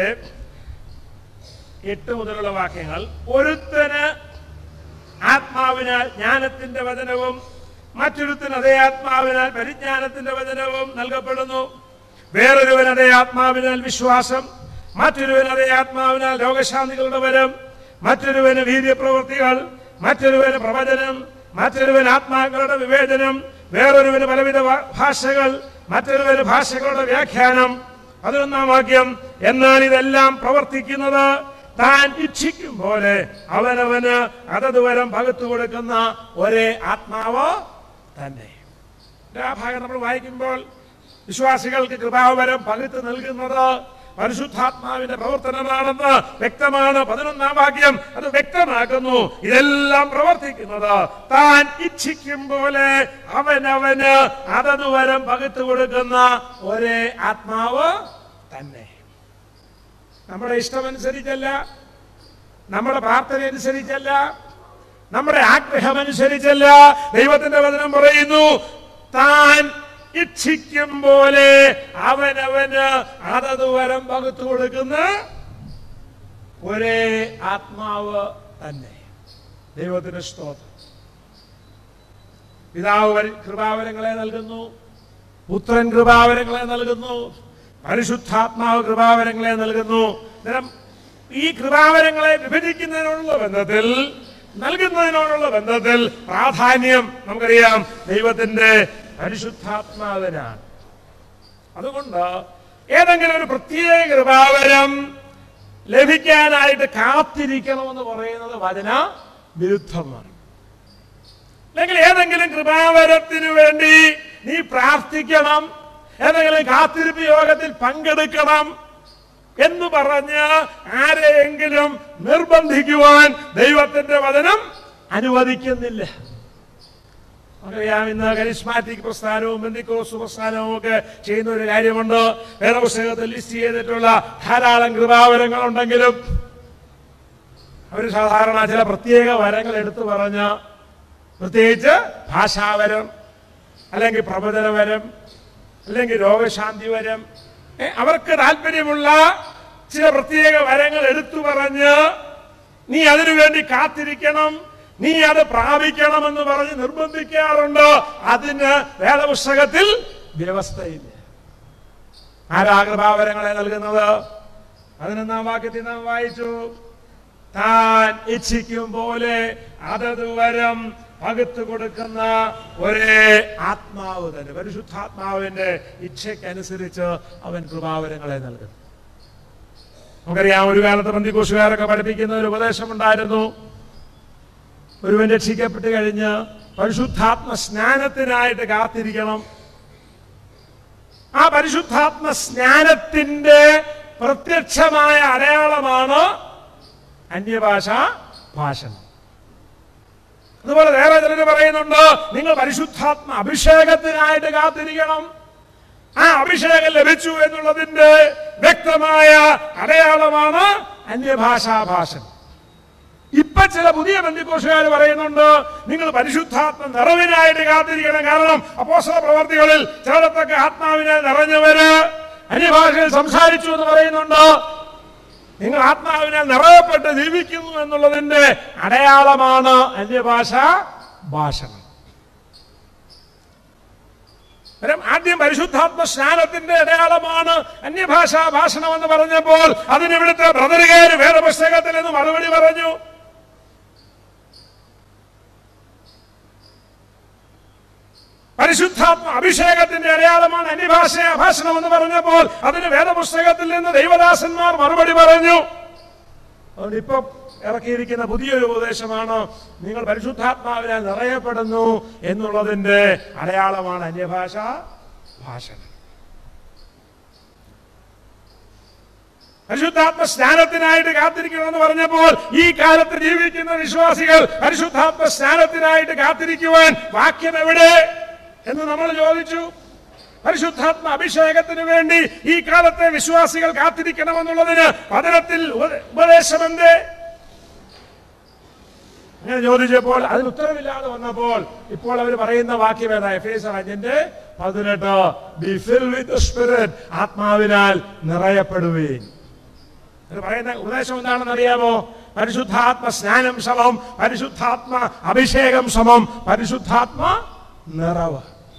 എട്ട് മുതലുള്ള വാക്യങ്ങൾ ഒരുത്തന് ആത്മാവിനാൽ ജ്ഞാനത്തിന്റെ വചനവും മറ്റൊരുത്തിന് അതേ ആത്മാവിനാൽ പരിജ്ഞാനത്തിന്റെ വചനവും നൽകപ്പെടുന്നു വേറൊരുവൻ അതേ ആത്മാവിനാൽ വിശ്വാസം മറ്റൊരുവൻ അതേ ആത്മാവിനാൽ രോഗശാന്തികളുടെ വരം മറ്റൊരുവന് വീര്യപ്രവൃത്തികൾ മറ്റൊരുവന് പ്രവചനം മറ്റൊരുവൻ ആത്മാക്കളുടെ വിവേചനം വേറൊരുവന് പലവിധ ഭാ- ഭാഷകൾ മറ്റൊരുവന് ഭാഷകളുടെ വ്യാഖ്യാനം പതിനൊന്നാം വാക്യം എന്നാൽ ഇതെല്ലാം പ്രവർത്തിക്കുന്നത് താൻ ഇച്ഛിക്കും പോലെ അവനവന് അതത് വരം പകുത്തു കൊടുക്കുന്ന ഒരേ ആത്മാവ് തന്നെ ആ ഭാഗം നമ്മൾ വായിക്കുമ്പോൾ വിശ്വാസികൾക്ക് കൃപാവരം പകുത്ത് നൽകുന്നത് പരിശുദ്ധാത്മാവിന്റെ പ്രവർത്തനമാണെന്ന് വ്യക്തമാണ് പതിനൊന്നാം വാക്യം അത് വ്യക്തമാക്കുന്നു ഇതെല്ലാം പ്രവർത്തിക്കുന്നത് താൻ ഇച്ഛിക്കും പോലെ അവനവന് അതത് വരം പകുത്തു കൊടുക്കുന്ന ഒരേ ആത്മാവ് തന്നെ നമ്മുടെ ഇഷ്ടമനുസരിച്ചല്ല നമ്മുടെ പ്രാർത്ഥന അനുസരിച്ചല്ല നമ്മുടെ ആഗ്രഹം അനുസരിച്ചല്ല ദൈവത്തിന്റെ വചനം പറയുന്നു താൻ ഇച്ഛിക്കും പോലെ അവനവന് അതത് വരം പകുത്തു കൊടുക്കുന്ന ഒരേ ആത്മാവ് തന്നെ ദൈവത്തിന്റെ സ്തോത്രം പിതാവ് വരി- കൃപാവരങ്ങളെ നൽകുന്നു പുത്രൻ കൃപാവരങ്ങളെ നൽകുന്നു പരിശുദ്ധാത്മാവ് കൃപാവരങ്ങളെ നൽകുന്നു അന്നേരം ഈ കൃപാവരങ്ങളെ വിഭജിക്കുന്നതിനോടുള്ള ബന്ധത്തിൽ നൽകുന്നതിനോടുള്ള ബന്ധത്തിൽ പ്രാധാന്യം നമുക്കറിയാം ദൈവത്തിന്റെ പരിശുദ്ധാത്മാവിനാണ് അതുകൊണ്ട് ഏതെങ്കിലും ഒരു പ്രത്യേക കൃപാവരം ലഭിക്കാനായിട്ട് കാത്തിരിക്കണമെന്ന് പറയുന്നത് വചന വിരുദ്ധമാണ് അല്ലെങ്കിൽ ഏതെങ്കിലും കൃപാവരത്തിന് വേണ്ടി നീ പ്രാർത്ഥിക്കണം ഏതെങ്കിലും കാത്തിരിപ്പ് യോഗത്തിൽ പങ്കെടുക്കണം എന്ന് പറഞ്ഞ് ആരെയെങ്കിലും നിർബന്ധിക്കുവാൻ ദൈവത്തിന്റെ വചനം അനുവദിക്കുന്നില്ല അറിയാം ഇന്ന് കരിസ്മാറ്റിക് പ്രസ്ഥാനവും ബന്ധിക്കോസ് പ്രസ്ഥാനവും ഒക്കെ ചെയ്യുന്ന ഒരു കാര്യമുണ്ട് വേറെ പുസ്തകത്തിൽ ലിസ്റ്റ് ചെയ്തിട്ടുള്ള ധാരാളം കൃപാവരങ്ങൾ ഉണ്ടെങ്കിലും അവർ സാധാരണ ചില പ്രത്യേക വരങ്ങൾ എടുത്തു പറഞ്ഞ് പ്രത്യേകിച്ച് ഭാഷാവരം അല്ലെങ്കിൽ പ്രവചനവരം അല്ലെങ്കിൽ രോഗശാന്തി വരം ഏ, അവർക്ക് താല്പര്യമുള്ള ചില പ്രത്യേക വരങ്ങൾ എടുത്തു പറഞ്ഞ് നീ അതിനു വേണ്ടി കാത്തിരിക്കണം നീ അത് പ്രാപിക്കണമെന്ന് പറഞ്ഞ് നിർബന്ധിക്കാറുണ്ട് അതിന് വേദപുസ്തകത്തിൽ വ്യവസ്ഥയില്ല ആരാ കൃപാവരങ്ങളെ നൽകുന്നത് പതിനൊന്നാം വാക്യത്തിൽ നാം വായിച്ചു താൻ ഇച്ഛിക്കും പോലെ അതത് വരം പകുത്തു കൊടുക്കുന്ന ഒരേ ആത്മാവ് തന്നെ പരിശുദ്ധാത്മാവിന്റെ ഇച്ഛയ്ക്കനുസരിച്ച് അവൻ കൃപാവരങ്ങളെ നൽകുന്നു നമുക്കറിയാം ഒരു കാലത്ത് ബന്ധിക്കോഷുകാരൊക്കെ പഠിപ്പിക്കുന്ന ഒരു ഉപദേശമുണ്ടായിരുന്നു ഒരുവൻ രക്ഷിക്കപ്പെട്ട് കഴിഞ്ഞ് പരിശുദ്ധാത്മ സ്നാനത്തിനായിട്ട് കാത്തിരിക്കണം ആ പരിശുദ്ധാത്മ സ്നാനത്തിന്റെ പ്രത്യക്ഷമായ അടയാളമാണ് അന്യഭാഷ ഭാഷണം അതുപോലെ വേറെ ചിലര് പറയുന്നുണ്ട് നിങ്ങൾ പരിശുദ്ധാത്മ അഭിഷേകത്തിനായിട്ട് കാത്തിരിക്കണം ആ അഭിഷേകം ലഭിച്ചു എന്നുള്ളതിന്റെ വ്യക്തമായ അടയാളമാണ് അന്യഭാഷാ ഭാഷണം ഇപ്പൊ ചില പുതിയ ബന്ധുക്കോഷുകാർ പറയുന്നുണ്ട് നിങ്ങൾ പരിശുദ്ധാത്മ നിറവിനായിട്ട് കാത്തിരിക്കണം കാരണം അപ്പോസ്തല പ്രവർത്തികളിൽ ചിലടത്തൊക്കെ ആത്മാവിനെ നിറഞ്ഞവര് അന്യഭാഷയിൽ സംസാരിച്ചു എന്ന് പറയുന്നുണ്ട് നിങ്ങൾ ആത്മാവിനാൽ നിറയപ്പെട്ട് ജീവിക്കുന്നു എന്നുള്ളതിന്റെ അടയാളമാണ് അന്യഭാഷ ഭാഷണം അന്നേരം ആദ്യം പരിശുദ്ധാത്മ സ്നാനത്തിന്റെ അടയാളമാണ് അന്യഭാഷാ ഭാഷണം എന്ന് പറഞ്ഞപ്പോൾ അതിന് ഇവിടുത്തെ ബ്രദറുകാര് വേദപുസ്തകത്തിൽ നിന്ന് മറുപടി പറഞ്ഞു പരിശുദ്ധാത്മ അഭിഷേകത്തിന്റെ അടയാളമാണ് അന്യഭാഷ ഭാഷണം എന്ന് പറഞ്ഞപ്പോൾ അതിന് വേദപുസ്തകത്തിൽ നിന്ന് ദൈവദാസന്മാർ മറുപടി പറഞ്ഞു അതുകൊണ്ട് ഇപ്പൊ ഇറക്കിയിരിക്കുന്ന പുതിയൊരു ഉപദേശമാണ് നിങ്ങൾ പരിശുദ്ധാത്മാവിനാൽ നിറയപ്പെടുന്നു എന്നുള്ളതിന്റെ അടയാളമാണ് അന്യഭാഷ ഭാഷണം പരിശുദ്ധാത്മ സ്നാനത്തിനായിട്ട് കാത്തിരിക്കണമെന്ന് പറഞ്ഞപ്പോൾ ഈ കാലത്ത് ജീവിക്കുന്ന വിശ്വാസികൾ പരിശുദ്ധാത്മ സ്നാനത്തിനായിട്ട് കാത്തിരിക്കുവാൻ വാക്യം എവിടെ എന്ന് നമ്മൾ ചോദിച്ചു പരിശുദ്ധാത്മ അഭിഷേകത്തിന് വേണ്ടി ഈ കാലത്തെ വിശ്വാസികൾ കാത്തിരിക്കണമെന്നുള്ളതിന് വചനത്തിൽ ഉപ- ഉപദേശമെന്ത് അങ്ങനെ ചോദിച്ചപ്പോൾ അതിന് ഉത്തരവില്ലാതെ വന്നപ്പോൾ ഇപ്പോൾ അവർ പറയുന്ന വാക്യം ഏതാ എഫേസർ അഞ്ചിന്റെ പതിനെട്ട് ബി ഫിൽ വിത്ത് സ്പിരിറ്റ് ആത്മാവിനാൽ നിറയപ്പെടുകയും ഇത് പറയുന്ന ഉപദേശം എന്താണെന്ന് അറിയാമോ പരിശുദ്ധാത്മ സ്നാനം സമം പരിശുദ്ധാത്മ അഭിഷേകം സമം പരിശുദ്ധാത്മ നിറവ്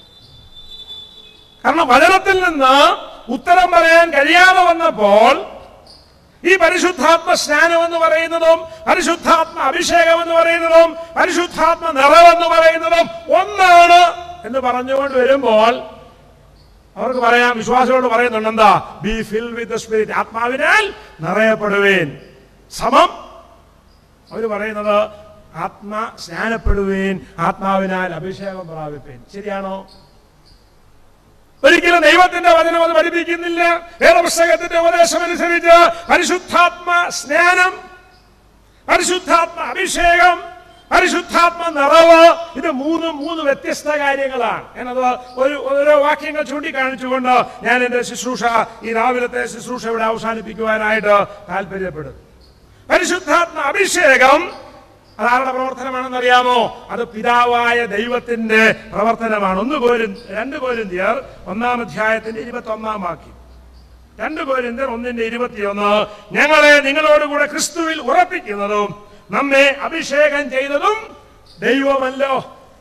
കാരണം വചനത്തിൽ നിന്ന് ഉത്തരം പറയാൻ കഴിയാതെ വന്നപ്പോൾ ഈ പരിശുദ്ധാത്മ സ്നാനം എന്ന് പറയുന്നതും പരിശുദ്ധാത്മ അഭിഷേകം എന്ന് പറയുന്നതും പരിശുദ്ധാത്മ നിറവെന്ന് പറയുന്നതും ഒന്നാണ് എന്ന് പറഞ്ഞുകൊണ്ട് വരുമ്പോൾ അവർക്ക് പറയാം വിശ്വാസികളോട് പറയുന്നുണ്ട് എന്താ ബി ഫിൽ വിത്ത് സ്പിരിറ്റ് ആത്മാവിനാൽ നിറയപ്പെടുവേൻ സമം അവർ പറയുന്നത് ആത്മാ സ്നാനപ്പെടുവേൻ ആത്മാവിനാൽ അഭിഷേകം പ്രാപിപ്പേൻ ശരിയാണോ ഒരിക്കലും ദൈവത്തിന്റെ വചനം അത് പഠിപ്പിക്കുന്നില്ല വേദപുസ്തകത്തിന്റെ ഉപദേശം അനുസരിച്ച് പരിശുദ്ധാത്മ സ്നാനം പരിശുദ്ധാത്മ അഭിഷേകം പരിശുദ്ധാത്മ നിറവ് ഇത് മൂന്നും മൂന്ന് വ്യത്യസ്ത കാര്യങ്ങളാണ് ഞാനത് ഒരു ഓരോ വാക്യങ്ങൾ ചൂണ്ടിക്കാണിച്ചുകൊണ്ട് ഞാൻ എന്റെ ശുശ്രൂഷ ഈ രാവിലത്തെ ശുശ്രൂഷ ഇവിടെ അവസാനിപ്പിക്കുവാനായിട്ട് താല്പര്യപ്പെടുന്നു പരിശുദ്ധാത്മ അഭിഷേകം അതാരുടെ പ്രവർത്തനമാണെന്ന് അറിയാമോ അത് പിതാവായ ദൈവത്തിന്റെ പ്രവർത്തനമാണ് ഒന്ന് കോരിൻ രണ്ട് കോരിന്തിയർ ഒന്നാം അധ്യായത്തിന്റെ ഇരുപത്തി ഒന്നാം വാക്യം രണ്ട് കോരിന്തിയർ ഒന്നിന്റെ ഇരുപത്തിയൊന്ന് ഞങ്ങളെ നിങ്ങളോടുകൂടെ ക്രിസ്തുവിൽ ഉറപ്പിക്കുന്നതും നമ്മെ അഭിഷേകം ചെയ്തതും ദൈവമല്ലോ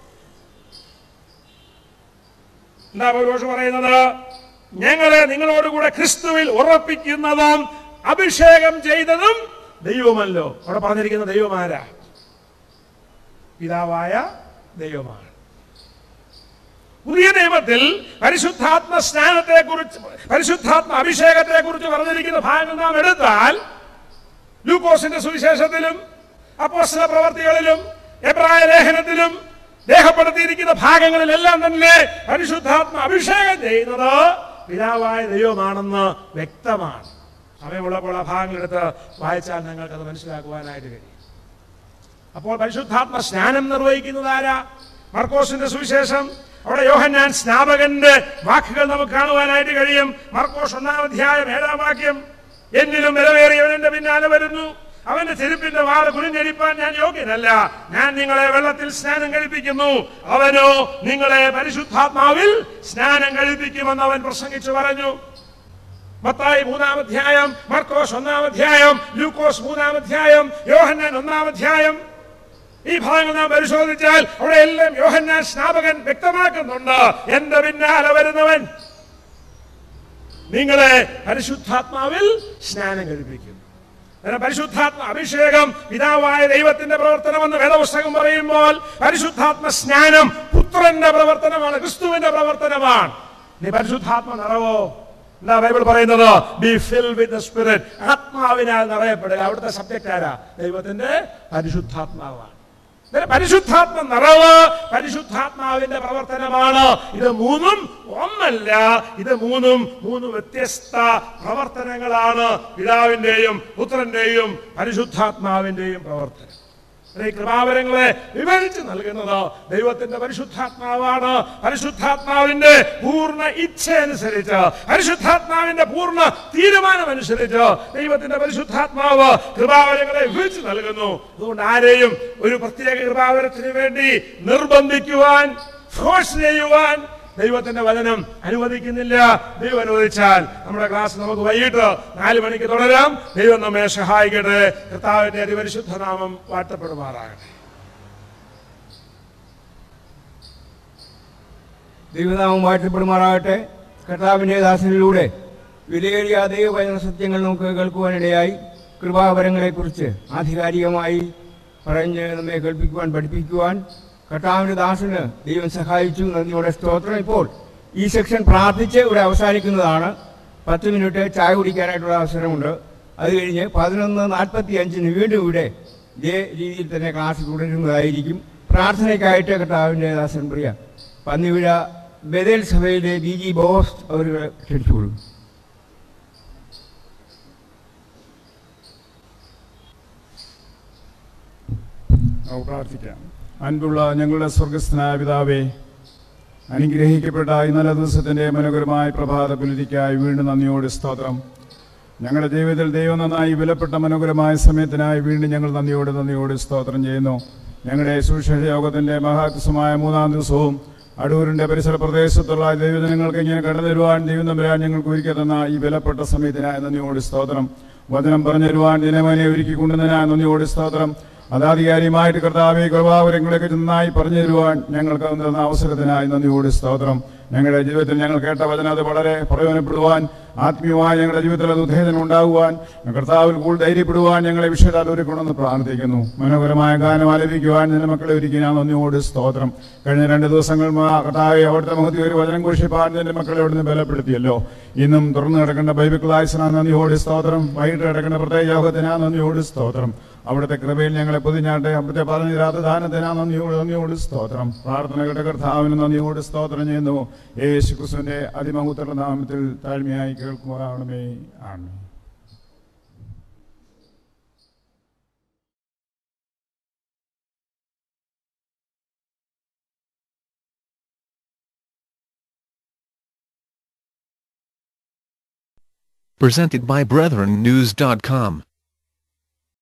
എന്താ പൗലോസ് പറയുന്നത് ഞങ്ങളെ നിങ്ങളോടുകൂടെ ക്രിസ്തുവിൽ ഉറപ്പിക്കുന്നതും അഭിഷേകം ചെയ്തതും ദൈവമല്ലോ അവിടെ പറഞ്ഞിരിക്കുന്ന ദൈവമാരാ പിതാവായ ദൈവമാണ് പുതിയ നിയമത്തിൽ പരിശുദ്ധാത്മ സ്നാനത്തെ കുറിച്ച് പരിശുദ്ധാത്മ അഭിഷേകത്തെ കുറിച്ച് പറഞ്ഞിരിക്കുന്ന ഭാഗങ്ങൾ നാം എടുത്താൽ ലൂക്കോസിന്റെ സുവിശേഷത്തിലും അപ്പോസ്തല പ്രവർത്തികളിലും എബ്രായ ലേഖനത്തിലും രേഖപ്പെടുത്തിയിരിക്കുന്ന ഭാഗങ്ങളിലെല്ലാം തന്നെ പരിശുദ്ധാത്മ അഭിഷേകം ചെയ്യുന്നത് പിതാവായ ദൈവമാണെന്ന് വ്യക്തമാണ് സമയമുള്ളപ്പോൾ ആ ഭാഗങ്ങളെടുത്ത് വായിച്ചാൽ നിങ്ങൾക്ക് അത് മനസ്സിലാക്കുവാനായിട്ട് കഴിയും അപ്പോൾ പരിശുദ്ധാത്മ സ്നാനം നിർവഹിക്കുന്നത് ആരാ മർക്കോസിന്റെ സുവിശേഷം അവിടെ യോഹന്നാൻ സ്നാപകന്റെ വാക്കുകൾ നമുക്ക് കാണുവാനായിട്ട് കഴിയും മർക്കോസ് ഒന്നാം അധ്യായം ഏഴാം വാക്യം എന്നിലും വിലവേറിയവൻ എന്റെ പിന്നാലെ വരുന്നു അവന്റെ ചെരുപ്പിന്റെ വാറ് കുനിഞ്ഞടിപ്പാൻ ഞാൻ യോഗ്യനല്ല ഞാൻ നിങ്ങളെ വെള്ളത്തിൽ സ്നാനം കഴിപ്പിക്കുന്നു അവനോ നിങ്ങളെ പരിശുദ്ധാത്മാവിൽ സ്നാനം കഴിപ്പിക്കുമെന്ന് അവൻ പ്രസംഗിച്ചു പറഞ്ഞു മത്തായി മൂന്നാം അധ്യായം മർക്കോസ് ഒന്നാം അധ്യായം ലൂക്കോസ് മൂന്നാം അധ്യായം യോഹന്നാൻ ഒന്നാം അധ്യായം ഈ ഭാഗങ്ങൾ നാം പരിശോധിച്ചാൽ അവിടെ എല്ലാം യോഹന്നാൻ സ്നാപകൻ വ്യക്തമാക്കുന്നുണ്ട് എന്റെ പിന്നാലെ വരുന്നവൻ നിങ്ങളെ പരിശുദ്ധാത്മാവിൽ സ്നാനം കഴിപ്പിക്കും അങ്ങനെ പരിശുദ്ധാത്മ അഭിഷേകം പിതാവായ ദൈവത്തിന്റെ പ്രവർത്തനമെന്ന് വേദപുസ്തകം പറയുമ്പോൾ പരിശുദ്ധാത്മ സ്നാനം പുത്രന്റെ പ്രവർത്തനമാണ് ക്രിസ്തുവിന്റെ പ്രവർത്തനമാണ് നീ പരിശുദ്ധാത്മ നിറവോ എന്താ ബൈബിൾ പറയുന്നത് ബി ഫിൽ വിത്ത് സ്പിരിറ്റ് ആത്മാവിനാൽ നിറയപ്പെടുക അവിടുത്തെ സബ്ജക്റ്റ് ആരാ ദൈവത്തിന്റെ പരിശുദ്ധാത്മാവാണ് ഇതിന് പരിശുദ്ധാത്മ നിറവ് പരിശുദ്ധാത്മാവിന്റെ പ്രവർത്തനമാണ് ഇത് മൂന്നും ഒന്നല്ല ഇത് മൂന്നും മൂന്ന് വ്യത്യസ്ത പ്രവർത്തനങ്ങളാണ് പിതാവിന്റെയും പുത്രന്റെയും പരിശുദ്ധാത്മാവിന്റെയും പ്രവർത്തനം ഈ കൃപാവരങ്ങളെ വിവരിച്ച് നൽകുന്നത് ദൈവത്തിന്റെ പരിശുദ്ധാത്മാവാണ് പരിശുദ്ധാത്മാവിന്റെ പൂർണ്ണ ഇച്ഛ അനുസരിച്ച് പരിശുദ്ധാത്മാവിന്റെ പൂർണ്ണ തീരുമാനം അനുസരിച്ച് ദൈവത്തിന്റെ പരിശുദ്ധാത്മാവ് കൃപാവരങ്ങളെ വിവരിച്ച് നൽകുന്നു അതുകൊണ്ട് ആരെയും ഒരു പ്രത്യേക കൃപാവരത്തിന് വേണ്ടി നിർബന്ധിക്കുവാൻ ഫോഴ്സ് ചെയ്യുവാൻ ദൈവത്തിന്റെ വചനം അനുവദിക്കുന്നില്ല ദൈവം അനുവദിച്ചാൽ നമ്മുടെ ക്ലാസ് നമുക്ക് വൈകിട്ട് നാല് മണിക്ക് തുടരാം ദൈവം നമ്മെ സഹായിക്കട്ടെ കർത്താവിന്റെ അതിപരിശുദ്ധ നാമം വാഴ്ത്തപ്പെടുമാറാകട്ടെ ദൈവനാമം വാഴ്ത്തപ്പെടുമാറാകട്ടെ കർത്താവിൻ്റെ ദാസനിലൂടെ വിലയേറിയ ദൈവവചന സത്യങ്ങൾ നമുക്ക് കേൾക്കുവാനിടയായി കൃപാവരങ്ങളെക്കുറിച്ച് ആധികാരികമായി പറഞ്ഞ് നമ്മെ കേൾപ്പിക്കുവാൻ പഠിപ്പിക്കുവാൻ കർത്താവിൻ്റെ ദാസന് ദൈവം സഹായിച്ചു നന്ദിയോടെ സ്തോത്രം ഇപ്പോൾ ഈ സെക്ഷൻ പ്രാർത്ഥിച്ച് ഇവിടെ അവസാനിക്കുന്നതാണ് പത്ത് മിനിറ്റ് ചായ കുടിക്കാനായിട്ടുള്ള അവസരമുണ്ട് അത് കഴിഞ്ഞ് പതിനൊന്ന് നാൽപ്പത്തി അഞ്ചിന് വീണ്ടും ഇവിടെ ഇതേ രീതിയിൽ തന്നെ ക്ലാസ് തുടരുന്നതായിരിക്കും പ്രാർത്ഥനയ്ക്കായിട്ട് കർത്താവിൻ്റെ ദാസൻ പ്രിയ പന്നിവിഴ ബദൽ സഭയിലെ ബി ജി ബോസ് അവർ ക്ഷണിച്ചുകൊള്ളു നമുക്ക് പ്രാർത്ഥിക്കാം അൻപുള്ള ഞങ്ങളുടെ സ്വർഗസ്ഥനായ പിതാവേ അനുഗ്രഹിക്കപ്പെട്ട ഈ നല്ല ദിവസത്തിന്റെ മനോഹരമായ പ്രഭാത പുലരിക്കായി വീണ്ടും നന്ദിയോട് സ്തോത്രം ഞങ്ങളുടെ ജീവിതത്തിൽ ദൈവം നന്നായി വിലപ്പെട്ട മനോഹരമായ സമയത്തിനായി വീണ്ടും ഞങ്ങൾ നന്ദിയോട് നന്ദിയോട് സ്തോത്രം ചെയ്യുന്നു ഞങ്ങളുടെ സുവിശേഷ യോഗത്തിന്റെ മഹാത്സമായ മൂന്നാം ദിവസവും അടൂരിന്റെ പരിസര പ്രദേശത്തുള്ള ദൈവജനങ്ങൾക്ക് ഇങ്ങനെ കടന്നു തരുവാൻ ദൈവം തമ്പുരാൻ ഞങ്ങൾക്ക് ഒരുക്കി തന്ന ഈ വിലപ്പെട്ട സമയത്തിനായി നന്ദിയോട് സ്തോത്രം വചനം പറഞ്ഞു തരുവാൻ ദിനമനെ ഒരുക്കി കൊണ്ടുവന്നതിനായി നന്ദിയോട് സ്തോത്രം അതാധികാരിയുമായിട്ട് കർത്താവെ കൃപാവരങ്ങളൊക്കെ നന്നായി പറഞ്ഞു തരുവാൻ ഞങ്ങൾക്ക് തന്ന അവസരത്തിനായി നന്ദിയോട് സ്തോത്രം ഞങ്ങളുടെ ജീവിതത്തിൽ ഞങ്ങൾ കേട്ട വചനം അത് വളരെ പ്രയോജനപ്പെടുവാൻ ആത്മീയമായി ഞങ്ങളുടെ ജീവിതത്തിൽ അത് ഉത്തേജനം ഉണ്ടാകുവാൻ കർത്താവിൽ കൂടുതൽ ധൈര്യപ്പെടുവാൻ ഞങ്ങളെ വിഷയത്താൽ ഒരുക്കണമെന്ന് പ്രാർത്ഥിക്കുന്നു മനോഹരമായ ഗാനം ആലപിക്കുവാൻ നിന്റെ മക്കളെ ഒരുക്കി ഞാൻ നന്ദിയോട് സ്തോത്രം കഴിഞ്ഞ രണ്ട് ദിവസങ്ങൾ മാ- കർത്താവെ അവിടുത്തെ മുഖത്ത് ഒരു വചനം കുറിച്ചിപ്പാൻ നിന്റെ മക്കളെ അവിടുന്ന് ബലപ്പെടുത്തിയല്ലോ ഇന്നും തുറന്നു കിടക്കേണ്ട ബൈബിൾ ക്ലാസ്സിനാ നന്ദിയോട് സ്തോത്രം വൈകിട്ട് കിടക്കേണ്ട പ്രത്യേക യോഗത്തിനാ നന്ദിയോട് സ്തോത്രം അവിടുത്തെ കൃപയിൽ ഞങ്ങളെ പൊതിഞ്ഞാട്ടെ അവിടുത്തെ പറഞ്ഞു തരാത്ത ദാനത്തിനാ നന്ദിയോട് നന്ദിയോട് സ്തോത്രം പ്രാർത്ഥന കേട്ട കർത്താവിന് നന്ദിയോട് സ്തോത്രം ചെയ്യുന്നു യേശു ക്രിസ്തുവിന്റെ അതിമഹുത്തരുടെ നാമത്തിൽ താഴ്മയായി കേൾക്കുവാണമേ ആണ് Presented by BrethrenNews.com.